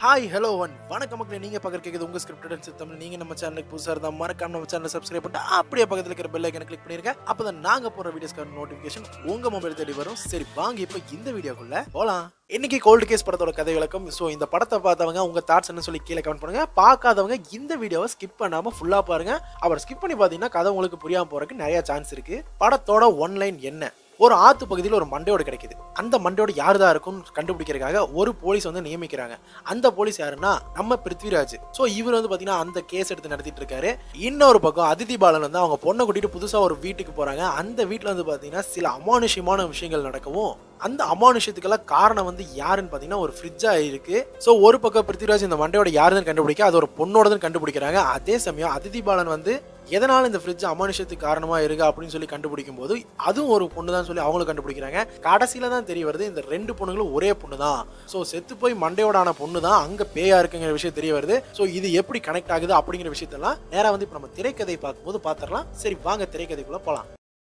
hi hello one வணக்கம் மக்களே நீங்க பார்க்க கேக்குது உங்க ஸ்கிரிப்டட் தமிழ் நீங்க நம்ம சேனலுக்கு புதுசா இருந்தா மறக்காம நம்ம சேனலை சப்ஸ்கிரைப் பண்ணிட்டு அப்படியே பக்கத்துல இருக்கிற பெல் ஐக்கனை கிளிக் பண்ணிருங்க அப்பதான் நாங்க போற வீடியோஸ்க்கான நோட்டிபிகேஷன் உங்க மொபைல் தேடி வரும் சரி வாங்க இப்போ இந்த வீடியோக்குள்ள போலாம் இன்னைக்கு கோல்டு கேஸ் படத்தோட கதை விளக்கம் ஸோ இந்த படத்தை பார்த்தவங்க உங்க தாட்ஸ் என்ன சொல்லி கீழே கமெண்ட் பண்ணுங்க பார்க்காதவங்க இந்த வீடியோவை ஸ்கிப் பண்ணாம ஃபுல்லா பாருங்க அப்புறம் ஸ்கிப் பண்ணி பார்த்தீங்கன்னா கதை உங்களுக்கு புரியாம போறதுக்கு நிறைய சான்ஸ் இருக்கு படத்தோட ஒன்லைன் என்ன ஒரு ஆத்து பகுதியில் ஒரு மண்டையோடு கிடைக்குது அந்த மண்டையோடு யார் தான் இருக்கும்னு கண்டுபிடிக்கிறதுக்காக ஒரு போலீஸ் வந்து நியமிக்கிறாங்க அந்த போலீஸ் யாருன்னா நம்ம பிருத்விராஜ் ஸோ இவர் வந்து பார்த்தீங்கன்னா அந்த கேஸ் எடுத்து நடத்திட்டு இருக்காரு இன்னொரு பக்கம் அதிதி பாலன் வந்து அவங்க பொண்ணை கூட்டிட்டு புதுசாக ஒரு வீட்டுக்கு போறாங்க அந்த வீட்டில் வந்து பார்த்தீங்கன்னா சில அமானுஷ்யமான விஷயங்கள் நடக்கவும் அந்த அமானுஷத்துக்கெல்லாம் காரணம் வந்து யாருன்னு பார்த்தீங்கன்னா ஒரு ஃப்ரிட்ஜா இருக்கு ஸோ ஒரு பக்கம் பிருத்திவிராஜ் இந்த மண்டையோட யாருன்னு கண்டுபிடிக்க அது ஒரு பொண்ணோடதுன்னு கண்டுபிடிக்கிறாங்க அதே சமயம் அதிதி பாலன் வந்து எதனால இந்த ஃப்ரிட்ஜ் அமானுஷத்துக்கு காரணமா இருக்கு அப்படின்னு சொல்லி கண்டுபிடிக்கும் போது அதுவும் ஒரு பொண்ணு தான் சொல்லி அவங்களும் கண்டுபிடிக்கிறாங்க கடைசியில தான் தெரிய வருது இந்த ரெண்டு பொண்ணுங்களும் ஒரே பொண்ணு தான் ஸோ செத்து போய் மண்டையோட ஆன பொண்ணு தான் அங்க பேயா இருக்குங்கிற விஷயம் தெரிய வருது ஸோ இது எப்படி கனெக்ட் ஆகுது அப்படிங்கிற விஷயத்தெல்லாம் நேரா வந்து இப்போ நம்ம திரைக்கதை பார்க்கும்போது பார்த்துடலாம் சரி வாங்க திரைக்கதைக்குள்ள போலாம்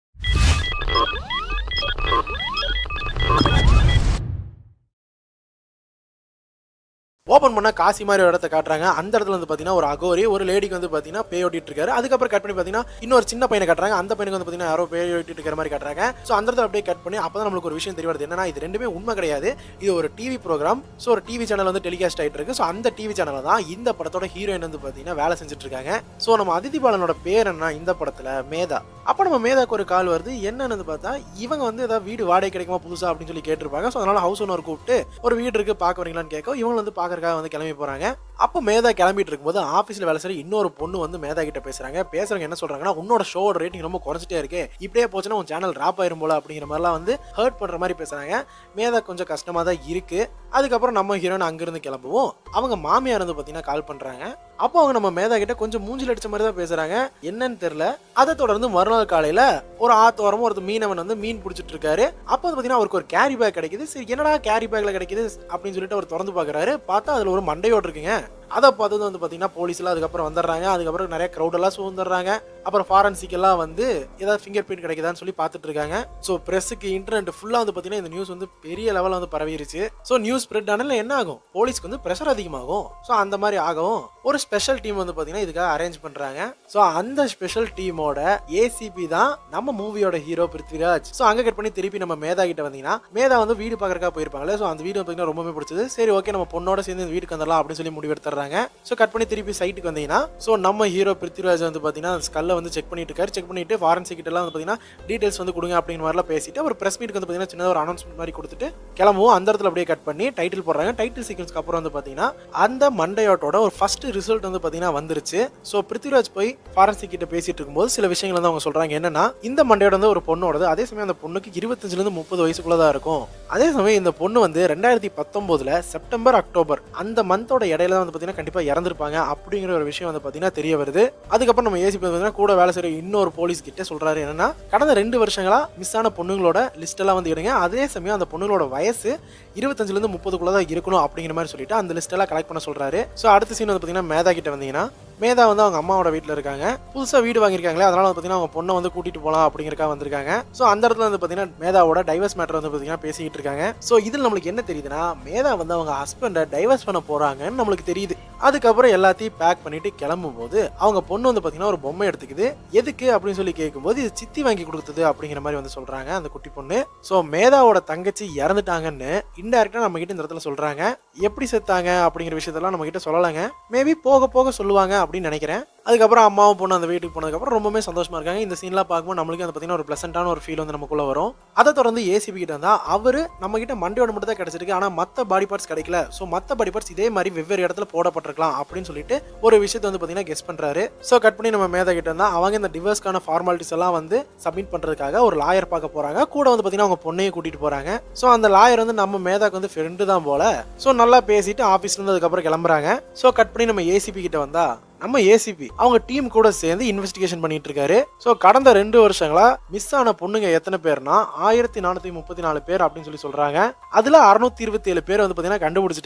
ஓப்பன் பண்ணா காசி மாதிரி ஒரு இடத்த காட்டுறாங்க அந்த இடத்துல வந்து பார்த்தீங்கன்னா ஒரு அகோரி ஒரு லேடிக்கு வந்து பார்த்தீங்கன்னா பேய் ஓட்டிட்டு இருக்காரு அதுக்கப்புறம் கட் பண்ணி பார்த்தீங்கன்னா இன்னொரு சின்ன பையனை காட்டுறாங்க அந்த பையனுக்கு வந்து பார்த்தீங்கன்னா யாரோ பேய் ஓட்டிட்டு இருக்கிற மாதிரி காட்டுறாங்க ஸோ அந்த இடத்துல அப்படியே கட் பண்ணி அப்போ நம்மளுக்கு ஒரு விஷயம் தெரிய வருது என்னன்னா இது ரெண்டுமே உண்மை கிடையாது இது ஒரு டிவி ப்ரோக்ராம் ஸோ ஒரு டிவி சேனல் வந்து டெலிகாஸ்ட் ஆகிட்டு இருக்கு ஸோ அந்த டிவி சேனலில் தான் இந்த படத்தோட ஹீரோயின் வந்து பார்த்தீங்கன்னா வேலை செஞ்சுட்டு இருக்காங்க ஸோ நம்ம அதிதி பாலனோட பேர் என்ன இந்த படத்தில் மேதா அப்போ நம்ம மேதாக்கு ஒரு கால் வருது என்னன்னு பார்த்தா இவங்க வந்து ஏதாவது வீடு வாடகை கிடைக்குமா புதுசா அப்படின்னு சொல்லி கேட்டிருப்பாங்க ஸோ அதனால ஹவுஸ் ஓனர் கூப்பிட்டு ஒரு வீடு இருக்கு பார்க்க வரீங்களான்னு கேட்க இவங்க வந்து பார்க்கறதுக்காக வந்து கிளம்பி போறாங்க அப்போ மேதா கிளம்பிட்டு இருக்கும்போது ஆஃபீஸில் வேலை செய்ய இன்னொரு பொண்ணு வந்து மேதா கிட்ட பேசுறாங்க பேசுறவங்க என்ன சொல்றாங்கன்னா உன்னோட ஷோட ரேட்டிங் ரொம்ப குறைஞ்சிட்டே இருக்கு இப்படியே போச்சுன்னா உன் சேனல் ட்ராப் ஆயிரும் போல அப்படிங்கிற மாதிரிலாம் வந்து ஹர்ட் பண்ற மாதிரி பேசுறாங்க மேதா கொஞ்சம் கஷ்டமா தான் இருக்கு அதுக்கப்புறம் நம்ம ஹீரோயின் அங்கிருந்து கிளம்புவோம் அவங்க மாமியார் வந்து பார்த்தீங்கன்னா கால் பண்றாங்க அப்போ அவங்க நம்ம மேதா கிட்ட கொஞ்சம் மூஞ்சில் அடிச்ச மாதிரி தான் பேசுறாங்க என்னன்னு தெரியல அதை தொடர்ந்து மறுநாள் காலையில ஒரு ஆத்தோரமும் ஒரு மீனவன் வந்து மீன் பிடிச்சிட்டு இருக்காரு அப்போ வந்து பார்த்தீங்கன்னா அவருக்கு ஒரு கேரி பேக் கிடைக்குது சரி என்னடா கேரி பேக்ல கிடைக்குது அப்படின்னு சொல்லிட்டு அவர் திறந்து பார்க்கறாரு பார்த்தா அதுல ஒரு மண்டையோடு இருக்குங்க அதை பார்த்தது வந்து பார்த்தீங்கன்னா போலீஸ்லாம் அதுக்கப்புறம் வந்துடுறாங்க அதுக்கப்புறம் நிறைய க்ரௌட் எல்லாம் சூழ்ந்துடுறாங்க அப்புறம் ஃபாரன்சிக் எல்லாம் வந்து ஏதாவது ஃபிங்கர் பிரிண்ட் கிடைக்குதான்னு சொல்லி பார்த்துட்டு இருக்காங்க ஸோ ப்ரெஸ்ஸுக்கு இன்டர்நெட் ஃபுல்லாக வந்து பார்த்தீங்கன்னா இந்த நியூஸ் வந்து பெரிய லெவலில் வந்து பரவிருச்சு ஸோ நியூஸ் ஸ்ப்ரெட் ஆனால் என்ன ஆகும் போலீஸ்க்கு வந்து ப்ரெஷர் அதிகமாகும் ஸோ அந்த மாதிரி ஆகும் ஒரு ஸ்பெஷல் டீம் வந்து பார்த்தீங்கன்னா இதுக்காக அரேஞ்ச் பண்ணுறாங்க ஸோ அந்த ஸ்பெஷல் டீமோட ஏசிபி தான் நம்ம மூவியோட ஹீரோ பிருத்விராஜ் ஸோ அங்கே கட் பண்ணி திருப்பி நம்ம மேதா கிட்ட வந்தீங்கன்னா மேதா வந்து வீடு பார்க்கறக்கா போயிருப்பாங்களே ஸோ அந்த வீடு பார்த்தீங்கன்னா ரொம்பவே பிடிச்சது சரி ஓகே நம்ம பொண்ணோட சேர்ந்து இந்த வீட்டுக்கு வந்துடலாம் அப்படின்னு சொல்லி முடிவெடுத்துறாங்க ஸோ கட் பண்ணி திருப்பி சைட்டுக்கு வந்தீங்கன்னா ஸோ நம்ம ஹீரோ பிருத்விராஜ் வந்து பார்த்தீங்கன்னா ஸ்கல்ல வந்து செக் பண்ணிட்டு இருக்காரு செக் பண்ணிட்டு ஃபாரன்சிக் கிட்ட எல்லாம் வந்து பார்த்தீங்கன்னா டீடைல்ஸ் வந்து கொடுங்க அப்படிங்கிற மாதிரிலாம் பேசிட்டு ஒரு பிரஸ் மீட்டுக்கு வந்து பார்த்தீங்கன்னா சின்ன ஒரு அனௌன்ஸ்மெண்ட் மாதிரி கொடுத்துட்டு கிளம்புவோம் அந்த இடத்துல அப்படியே கட் பண்ணி டைட்டில் போடுறாங்க டைட்டில் சீக்வன்ஸ்க்கு அப்புறம் வந்து பார்த்தீங்கன்னா அந்த மண்டையோட்டோட ஒரு ஃபர்ஸ்ட் ரிசல்ட் வந்து பார்த்தீங்கன்னா வந்துருச்சு ஸோ பிருத்விராஜ் போய் ஃபாரன்சிக் கிட்ட பேசிட்டு இருக்கும்போது சில விஷயங்கள் வந்து அவங்க சொல்றாங்க என்னன்னா இந்த மண்டையோட வந்து ஒரு பொண்ணோடது அதே சமயம் அந்த பொண்ணுக்கு இருபத்தஞ்சுல இருந்து முப்பது வயசுக்குள்ள தான் இருக்கும் அதே சமயம் இந்த பொண்ணு வந்து ரெண்டாயிரத்தி பத்தொன்பதுல செப்டம்பர் அக்டோபர் அந்த மந்தோட இடையில தான் வந்து பார்த்தீங்கன்னா கண்டிப்பா இறந்துருப்பாங்க அப்படிங்கிற ஒரு விஷயம் வந்து பார்த்தீங்கன்னா தெரிய வருது அதுக்கப்புறம் நம்ம ஏசி பார்த்தீங்கன்னா கூட வேலை செய்யற இன்னொரு போலீஸ் கிட்ட சொல்றாரு என்னன்னா கடந்த ரெண்டு வருஷங்களா மிஸ் ஆன பொண்ணுங்களோட லிஸ்ட் எல்லாம் வந்து எடுங்க அதே சமயம் அந்த பொண்ணுங்களோட வயசு இருபத்தஞ்சுல இருந்து முப்பதுக்குள்ள தான் இருக்கணும் அப்படிங்கிற மாதிரி சொல்லிட்டு அந்த லிஸ்ட் எல்லாம் கலெக்ட் பண்ண சொல்றாரு ஸோ அடுத்த சீன் வந்து பார்த்தீங்கன்னா மேதா கிட்ட வந்தீங்கன்னா மேதா வந்து அவங்க அம்மாவோட வீட்டில் இருக்காங்க புதுசாக வீடு வாங்கியிருக்காங்களே அதனால வந்து பார்த்தீங்கன்னா அவங்க பொண்ணை வந்து கூட்டிட்டு போகலாம் அப்படிங்கிறக்கா வந்திருக்காங்க ஸோ அந்த இடத்துல வந்து பார்த்தீங்கன்னா மேதாவோட டைவர்ஸ் மேட்டர் வந்து பார்த்தீங்கன்னா பேசிக்கிட்டு இருக்காங்க ஸோ இதில் நம்மளுக்கு என்ன தெரியுதுன்னா மேதா வந்து அவங்க ஹஸ்பண்டை டைவர்ஸ் பண்ண போறாங்கன்னு நம்மளுக்கு தெரியுது அதுக்கப்புறம் எல்லாத்தையும் பேக் பண்ணிட்டு கிளம்பும் போது அவங்க பொண்ணு வந்து பார்த்தீங்கன்னா ஒரு பொம்மை எடுத்துக்குது எதுக்கு அப்படின்னு சொல்லி கேட்கும்போது இது சித்தி வாங்கி கொடுத்தது அப்படிங்கிற மாதிரி வந்து சொல்றாங்க அந்த குட்டி பொண்ணு ஸோ மேதாவோட தங்கச்சி இறந்துட்டாங்கன்னு இன்டெரக்டா நம்ம கிட்ட இந்த இடத்துல சொல்றாங்க எப்படி செத்தாங்க அப்படிங்கிற விஷயத்தெல்லாம் நம்ம கிட்ட சொல்லலாங்க மேபி போக போக சொல்லுவாங்க அப்படின்னு நினைக்கிறேன் அதுக்கப்புறம் அம்மாவும் பொண்ணு அந்த வீட்டுக்கு போனதுக்கப்புறம் ரொம்பவே சந்தோஷமா இருக்காங்க இந்த சீன்லாம் பார்க்கும்போது நம்மளுக்கு அந்த பார்த்தீங்கன்னா ஒரு ப்ளசண்டான ஒரு ஃபீல் வந்து நமக்குள்ள வரும் அதை தொடர்ந்து ஏசிபி கிட்ட இருந்தா அவரு நம்ம கிட்ட மண்டையோட மட்டும் தான் கிடைச்சிருக்கு ஆனா மத்த பாடி பார்ட்ஸ் கிடைக்கல ஸோ மத்த பாடி பார்ட்ஸ் இதே மாதிரி வெவ்வேறு இடத்துல போடப்பட்டிருக்கலாம் அப்படின்னு சொல்லிட்டு ஒரு விஷயத்தை வந்து பார்த்தீங்கன்னா கெஸ் பண்றாரு ஸோ கட் பண்ணி நம்ம மேதா கிட்ட இருந்தா அவங்க இந்த டிவர்ஸ்க்கான ஃபார்மாலிட்டிஸ் எல்லாம் வந்து சப்மிட் பண்றதுக்காக ஒரு லாயர் பார்க்க போறாங்க கூட வந்து பார்த்தீங்கன்னா அவங்க பொண்ணையும் கூட்டிட்டு போறாங்க ஸோ அந்த லாயர் வந்து நம்ம மேதாக்கு வந்து ஃப்ரெண்டு தான் போல ஸோ நல்லா பேசிட்டு ஆஃபீஸ்ல இருந்து அதுக்கப்புறம் கிளம்புறாங்க ஸோ கட் பண்ணி நம்ம ஏசிபி கிட்ட வந்தா நம்ம ஏசிபி அவங்க டீம் கூட சேர்ந்து இன்வெஸ்டிகேஷன் பண்ணிட்டு இருக்காரு ஸோ கடந்த ரெண்டு வருஷங்களா மிஸ் ஆன பொண்ணுங்க எத்தனை பேர்னா ஆயிரத்தி நானூத்தி முப்பத்தி நாலு பேர் அப்படின்னு சொல்லி சொல்றாங்க அதுல அறுநூத்தி இருபத்தி ஏழு பேர் வந்து பாத்தீங்கன்னா கண்டுபிடிச்சிட்டாங்க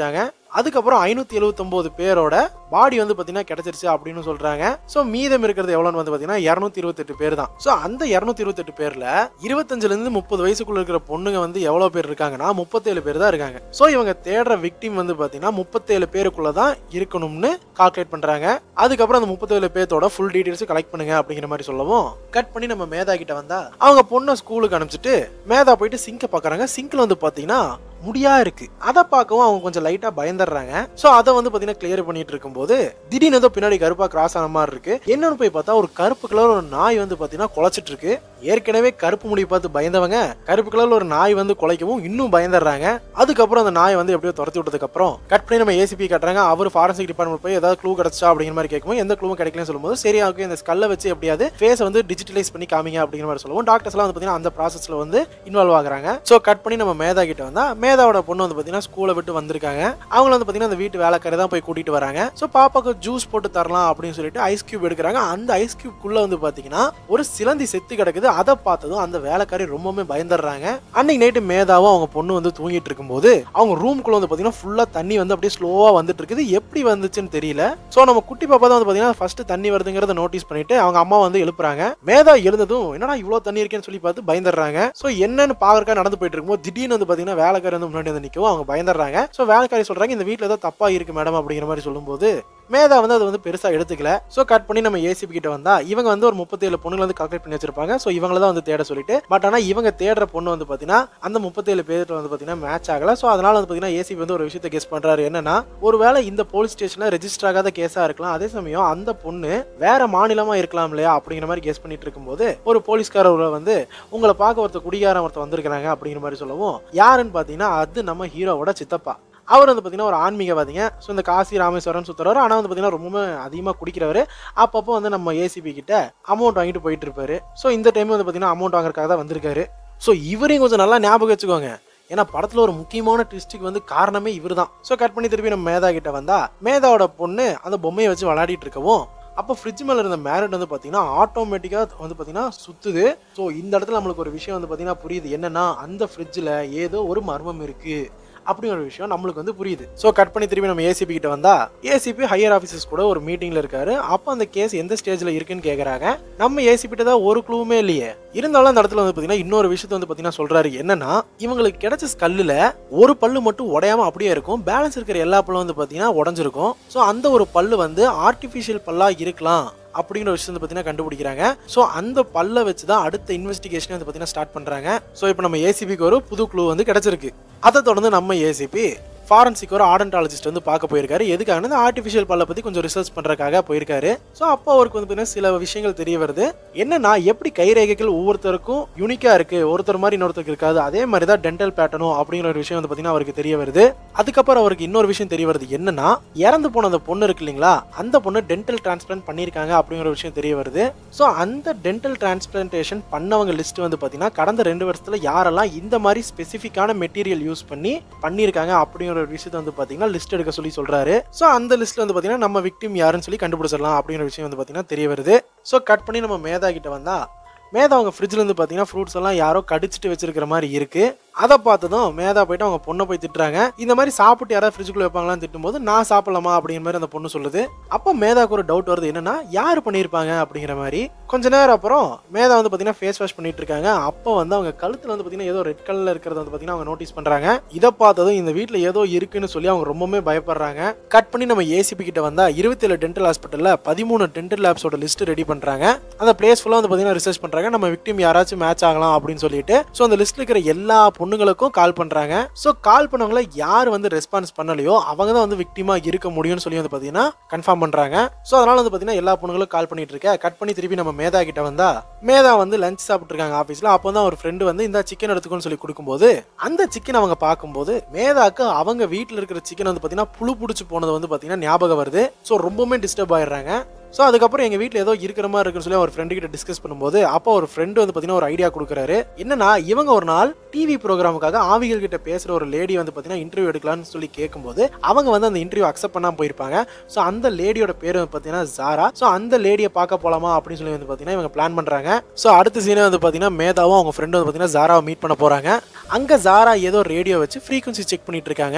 அதுக்கப்புறம் ஐநூத்தி எழுபத்தொன்பது பேரோட பாடி வந்து பாத்தீங்கன்னா கிடைச்சிருச்சு அப்படின்னு சொல்றாங்க சோ மீதம் இருக்கிறது எவ்வளவுன்னு வந்து பாத்தீங்கன்னா இருநூத்தி இருபத்தெட்டு பேர் தான் சோ அந்த இருநூத்தி இருபத்தெட்டு பேர்ல இருபத்தஞ்சுல இருந்து முப்பது வயசுக்குள்ள இருக்கிற பொண்ணுங்க வந்து எவ்வளவு பேர் இருக்காங்கன்னா முப்பத்தேழு பேர் தான் இருக்காங்க சோ இவங்க தேடுற விக்டிம் வந்து பாத்தீங்கன்னா முப்பத்தேழு பேருக்குள்ள தான் இருக்கணும்னு கால்குலேட் பண்றாங்க அதுக்கப்புறம் அந்த முப்பத்தேழு பேர்த்தோட ஃபுல் டீடைல்ஸ் கலெக்ட் பண்ணுங்க அப்படிங்கிற மாதிரி சொல்லவும் கட் பண்ணி நம்ம மேதா கிட்ட வந்தா அவங்க பொண்ணை ஸ்கூலுக்கு அனுப்பிச்சிட்டு மேதா போயிட்டு சிங்க பாக்குறாங்க சிங்க்ல வந்து பாத்தீங்கன்னா முடியா இருக்கு அதை பார்க்கவும் அவங்க கொஞ்சம் லைட்டா பயந்துடுறாங்க சோ அதை வந்து பாத்தீங்கன்னா கிளியர் பண்ணிட்டு இருக்கும்போது திடீர்னு ஏதோ பின்னாடி கருப்பா கிராஸ் ஆன மாதிரி இருக்கு என்னன்னு போய் பார்த்தா ஒரு கருப்பு கலர் ஒரு நாய் வந்து பாத்தீங்கன்னா குலைச்சிட்டு இருக்கு ஏற்கனவே கருப்பு முடி பார்த்து பயந்தவங்க கருப்பு கலர்ல ஒரு நாய் வந்து குலைக்கவும் இன்னும் பயந்துடுறாங்க அதுக்கப்புறம் அந்த நாய் வந்து எப்படியோ துரத்தி விட்டதுக்கு அப்புறம் கட் பண்ணி நம்ம ஏசிபி கட்டுறாங்க அவர் ஃபாரன்சிக் டிபார்ட்மெண்ட் போய் ஏதாவது க்ளூ கிடைச்சா அப்படிங்கிற மாதிரி கேட்கும் எந்த க்ளூவும் கிடைக்கலன்னு சொல்லும்போது சரி ஓகே இந்த ஸ்கல்ல வச்சு எப்படியாவது ஃபேஸ் வந்து டிஜிட்டலைஸ் பண்ணி காமிங்க அப்படிங்கிற மாதிரி சொல்லுவோம் டாக்டர்ஸ் எல்லாம் வந்து பாத்தீங்கன்னா அந்த ப்ராசஸ்ல வந்து இன்வால்வ் ஆகுறாங்க சோ கட் பண்ணி நம்ம மேதா கிட்ட வந்தா மேதாவோட பொண்ணு வந்து பாத்தீங்கன்னா ஸ்கூலை விட்டு வந்திருக்காங்க அவங்க வந்து பாத்தீங்கன்னா அந்த வீட்டு வேலைக்காரி தான் போய் கூட்டிட்டு வராங்க சோ பாப்பாக்கு ஜூஸ் போட்டு தரலாம் அப்படின்னு சொல்லிட்டு ஐஸ் கியூப் எடுக்கிறாங்க அந்த ஐஸ் கியூப் குள்ள வந்து பாத்தீங்கன்னா ஒரு சிலந்தி செத்து கிடக்குது அதை பார்த்ததும் அந்த வேலைக்காரி ரொம்பவுமே பயந்துடுறாங்க அன்னைக்கு நைட்டு மேதாவும் அவங்க பொண்ணு வந்து தூங்கிட்டு இருக்கும்போது அவங்க ரூம்குள்ள வந்து பாத்தீங்கன்னா ஃபுல்லா தண்ணி வந்து அப்படியே ஸ்லோவா வந்துட்டு இருக்குது எப்படி வந்துச்சுன்னு தெரியல சோ நம்ம குட்டி பாப்பா தான் வந்து பாத்தீங்கன்னா ஃபர்ஸ்ட் தண்ணி வருதுங்கிறத நோட்டீஸ் பண்ணிட்டு அவங்க அம்மா வந்து எழுப்புறாங்க மேதா எழுந்ததும் என்னடா இவ்வளவு தண்ணி இருக்கேன்னு சொல்லி பார்த்து பயந்துடுறாங்க சோ என்னன்னு பாக்குறக்கா நடந்து போயிட்டு இருக்கும்போது திடீர்னு வந்து பாத்தீங்கன்னா வேலைக்காரி வந்து முன்னாடி வந்து நிக்கவும் அவங்க பயந்துடுறாங்க சோ வேலைக்காரி சொல்றாங்க இந்த வீட்ல ஏதோ தப்பா இருக்கு மேடம் அப்படிங்கிற மாதிரி சொல்லும்போது மேதா வந்து அது வந்து பெருசா எடுத்துக்கல சோ கட் பண்ணி நம்ம ஏசிபி கிட்ட வந்தா இவங்க வந்து ஒரு முப்பத்தேழு பொண்ணுங்களை வந்து கால்குலேட் பண்ணி வச்சிருப்பாங்க சோ இவங்கள தான் வந்து தேட சொல்லிட்டு பட் ஆனா இவங்க தேடுற பொண்ணு வந்து பாத்தீங்கன்னா அந்த முப்பத்தேழு பேர்கிட்ட வந்து பாத்தீங்கன்னா மேட்ச் ஆகல சோ அதனால வந்து பாத்தீங்கன்னா ஏசிபி வந்து ஒரு விஷயத்தை கெஸ் பண்றாரு என்னன்னா ஒருவேளை இந்த போலீஸ் ஸ்டேஷன்ல ரெஜிஸ்டர் ஆகாத கேஸா இருக்கலாம் அதே சமயம் அந்த பொண்ணு வேற மாநிலமா இருக்கலாம் இல்லையா அப்படிங்கிற மாதிரி கெஸ் பண்ணிட்டு இருக்கும்போது ஒரு போலீஸ்காரர் வந்து உங்களை பார்க்க ஒருத்தர் குடிகாரன் ஒருத்தர் வந்திருக்காங்க அப்படிங்கிற மாதிரி சொல்லவும் யாருன்னு பாத்தீங்கன்னா அது நம்ம ஹீரோவோட சித்தப்பா அவர் வந்து பார்த்தீங்கன்னா ஒரு ஆன்மீகவாதிங்க ஸோ இந்த காசி ராமேஸ்வரம் சுற்றுறவர் ஆனால் வந்து பார்த்தீங்கன்னா ரொம்ப அதிகமாக குடிக்கிறவர் அப்பப்போ வந்து நம்ம ஏசிபி கிட்ட அமௌண்ட் வாங்கிட்டு போயிட்டு இருப்பாரு ஸோ இந்த டைம் வந்து பார்த்தீங்கன்னா அமௌண்ட் வாங்குறதுக்காக தான் வந்திருக்காரு ஸோ இவரையும் கொஞ்சம் நல்லா ஞாபகம் வச்சுக்கோங்க ஏன்னா படத்துல ஒரு முக்கியமான ட்விஸ்ட்டுக்கு வந்து காரணமே இவர் தான் ஸோ கட் பண்ணி திருப்பி நம்ம மேதா கிட்ட வந்தா மேதாவோட பொண்ணு அந்த பொம்மையை வச்சு விளையாடிட்டு இருக்கவும் அப்போ ஃப்ரிட்ஜ் மேலே இருந்த மேரட் வந்து பார்த்தீங்கன்னா ஆட்டோமேட்டிக்காக வந்து பார்த்தீங்கன்னா சுத்துது ஸோ இந்த இடத்துல நம்மளுக்கு ஒரு விஷயம் வந்து பார்த்தீங்கன்னா புரியுது என்னன்னா அந்த ஃப்ரிட்ஜில் ஏதோ ஒரு மர்மம் இருக்கு அப்படிங்கிற ஒரு விஷயம் நம்மளுக்கு வந்து புரியுது ஸோ கட் பண்ணி திருப்பி நம்ம ஏசிபி கிட்ட வந்தா ஏசிபி ஹையர் ஆஃபீஸர்ஸ் கூட ஒரு மீட்டிங்ல இருக்காரு அப்போ அந்த கேஸ் எந்த ஸ்டேஜ்ல இருக்குன்னு கேக்குறாங்க நம்ம ஏசிபி கிட்ட தான் ஒரு க்ளூவுமே இல்லையே இருந்தாலும் அந்த இடத்துல வந்து பாத்தீங்கன்னா இன்னொரு விஷயத்த வந்து பாத்தீங்கன்னா சொல்றாரு என்னன்னா இவங்களுக்கு கிடைச்ச ஸ்கல்லுல ஒரு பல்லு மட்டும் உடையாம அப்படியே இருக்கும் பேலன்ஸ் இருக்கிற எல்லா பல்லும் வந்து பாத்தீங்கன்னா உடஞ்சிருக்கும் ஸோ அந்த ஒரு பல்லு வந்து ஆர்டிஃபிஷியல் பல்லா இருக்கலாம் அப்படிங்கிற விஷயம் வந்து பார்த்தீங்கன்னா கண்டுபிடிக்கிறாங்க ஸோ அந்த பல்ல வச்சு தான் அடுத்த இன்வெஸ்டிகேஷன் வந்து பார்த்தீங்கன்னா ஸ்டார்ட் பண்ணுறாங்க ஸோ இப்போ நம்ம ஏசிபிக்கு ஒரு புது க்ளூ வந்து கிடைச்சிருக்கு அதை தொடர்ந்து நம்ம ஏசிபி ஃபாரன்சிக் ஒரு ஆடன்டாலஜிஸ்ட் வந்து பார்க்க போயிருக்காரு எதுக்காக இந்த ஆர்டிஃபிஷியல் பல்ல பத்தி கொஞ்சம் ரிசர்ச் பண்றதுக்காக போயிருக்காரு ஸோ அப்போ அவருக்கு வந்து பார்த்தீங்கன்னா சில விஷயங்கள் தெரிய வருது என்னன்னா எப்படி கைரேகைகள் ஒவ்வொருத்தருக்கும் யூனிக்கா இருக்கு ஒருத்தர் மாதிரி இன்னொருத்தருக்கு இருக்காது அதே மாதிரி தான் டென்டல் பேட்டர்னும் அப்படிங்கிற ஒரு விஷயம் வந்து பார்த்தீங்கன்னா அவருக்கு தெரிய வருது அதுக்கப்புறம் அவருக்கு இன்னொரு விஷயம் தெரிய வருது என்னன்னா இறந்து போன அந்த பொண்ணு இருக்கு இல்லைங்களா அந்த பொண்ணு டென்டல் டிரான்ஸ்பிளான்ட் பண்ணியிருக்காங்க அப்படிங்கிற ஒரு விஷயம் தெரிய வருது ஸோ அந்த டென்டல் டிரான்ஸ்பிளான்டேஷன் பண்ணவங்க லிஸ்ட் வந்து பார்த்தீங்கன்னா கடந்த ரெண்டு வருஷத்துல யாரெல்லாம் இந்த மாதிரி ஸ்பெசிஃபிக்கான மெட்டீரியல் யூஸ் பண்ணி பண்ணியிருக்காங்க அப்படிங்கிற ஒரு விஷயத்தை வந்து பார்த்தீங்கன்னா லிஸ்ட் எடுக்க சொல்லி சொல்றாரு ஸோ அந்த லிஸ்ட்ல வந்து பார்த்தீங்கன்னா நம்ம விக்டிம் யாருன்னு சொல்லி கண்டுபிடிச்சிடலாம் அப்படிங்கிற விஷயம் வந்து பார்த்தீங்கன்னா தெரிய வருது ஸோ கட் பண்ணி நம்ம மேதா கிட்ட வந்தா மேதா அவங்க ஃப்ரிட்ஜ்ல இருந்து பார்த்தீங்கன்னா ஃப்ரூட்ஸ் எல்லாம் யாரோ கடிச்சிட்டு வச்சிருக்கிற மாதிரி இருக்கு அதை பார்த்ததும் மேதா போயிட்டு அவங்க பொண்ணை போய் திட்டுறாங்க இந்த மாதிரி சாப்பிட்டு யாராவது ஃப்ரிட்ஜுக்குள்ள வைப்பாங்களான்னு திட்டும்போது நான் சாப்பிடலாமா அப்படிங்கிற மாதிரி அந்த பொண்ணு சொல்லுது அப்போ மேதாக்கு ஒரு டவுட் வருது என்னன்னா யார் பண்ணியிருப்பாங்க அப்படிங்கிற மாதிரி கொஞ்ச நேரம் அப்புறம் மேதா வந்து பார்த்தீங்கன்னா ஃபேஸ் வாஷ் பண்ணிட்டு இருக்காங்க அப்போ வந்து அவங்க கழுத்துல வந்து பார்த்தீங்கன்னா ஏதோ ரெட் கலர்ல இருக்கிறத வந்து பார்த்தீங்கன்னா அவங்க நோட்டீஸ் பண்றாங்க இதை பார்த்ததும் இந்த வீட்டில் ஏதோ இருக்குன்னு சொல்லி அவங்க ரொம்பவே பயப்படுறாங்க கட் பண்ணி நம்ம ஏசிபி கிட்ட வந்தா இருபத்தேழு டென்டல் ஹாஸ்பிட்டல்ல பதிமூணு டென்டல் லேப்ஸோட லிஸ்ட் ரெடி பண்றாங்க அந்த பிளேஸ் ஃபுல்லாக வந்து பார்த்தீங்கன்னா ரிசர்ச் பண்றாங்க நம்ம விக்டிம் யாராச்சும் மேட்ச் ஆகலாம் அப்படின்னு சொல்லிட்டு ஸோ அந்த லிஸ்ட்ல இருக்கிற எல்லா பொண்ணுங்களுக்கும் கால் பண்றாங்க ஸோ கால் பண்ணவங்கள யார் வந்து ரெஸ்பான்ஸ் பண்ணலையோ அவங்க தான் வந்து விக்டிமா இருக்க முடியும்னு சொல்லி வந்து பார்த்தீங்கன்னா கன்ஃபார்ம் பண்றாங்க ஸோ அதனால வந்து பார்த்தீங்கன்னா எல்லா பொண்ணுங்களும் கால் பண்ணிட்டு இருக்க கட் பண்ணி திருப்பி நம்ம மேதா கிட்ட வந்தா மேதா வந்து லஞ்ச் சாப்பிட்டு இருக்காங்க ஆஃபீஸ்ல அப்போ தான் ஒரு ஃப்ரெண்டு வந்து இந்த சிக்கன் எடுத்துக்கோன்னு சொல்லி கொடுக்கும்போது அந்த சிக்கன் அவங்க பார்க்கும்போது மேதாக்கு அவங்க வீட்டில் இருக்கிற சிக்கன் வந்து பார்த்தீங்கன்னா புழு பிடிச்சி போனது வந்து பார்த்தீங்கன்னா ஞாபகம் வருது ஸோ ரொம்பவுமே டிஸ்டர்ப் ஆயிடுறாங்க ஸோ அதுக்கப்புறம் எங்கள் வீட்டில் ஏதோ இருக்கிற மாதிரி இருக்குன்னு சொல்லி ஒரு ஃப்ரெண்டு கிட்ட டிஸ்கஸ் பண்ணும்போது அப்போ ஒரு ஃப்ரெண்டு வந்து பார்த்தீங்கன்னா ஒரு ஐடியா கொடுக்குறாரு என்னன்னா இவங்க ஒரு நாள் டிவி ப்ரோக்ராமுக்காக ஆவிகள் கிட்ட பேசுகிற ஒரு லேடி வந்து பார்த்தீங்கன்னா இன்டர்வியூ எடுக்கலாம்னு சொல்லி கேட்கும்போது அவங்க வந்து அந்த இன்டர்வியூ அக்செப்ட் பண்ணாமல் போயிருப்பாங்க ஸோ அந்த லேடியோட பேர் வந்து பார்த்தீங்கன்னா ஜாரா ஸோ அந்த லேடியை பார்க்க போலாமா அப்படின்னு சொல்லி வந்து பார்த்தீங்கன்னா இவங்க பிளான் பண்ணுறாங்க ஸோ அடுத்த சீனே வந்து பார்த்தீங்கன்னா மேதாவும் அவங்க ஃப்ரெண்டு வந்து பார்த்தீங்கன்னா ஜாராவை மீட் பண்ண போகிறாங்க அங்கே ஜாரா ஏதோ ரேடியோ வச்சு ஃப்ரீக்வன்சி செக் பண்ணிட்டு இருக்காங்க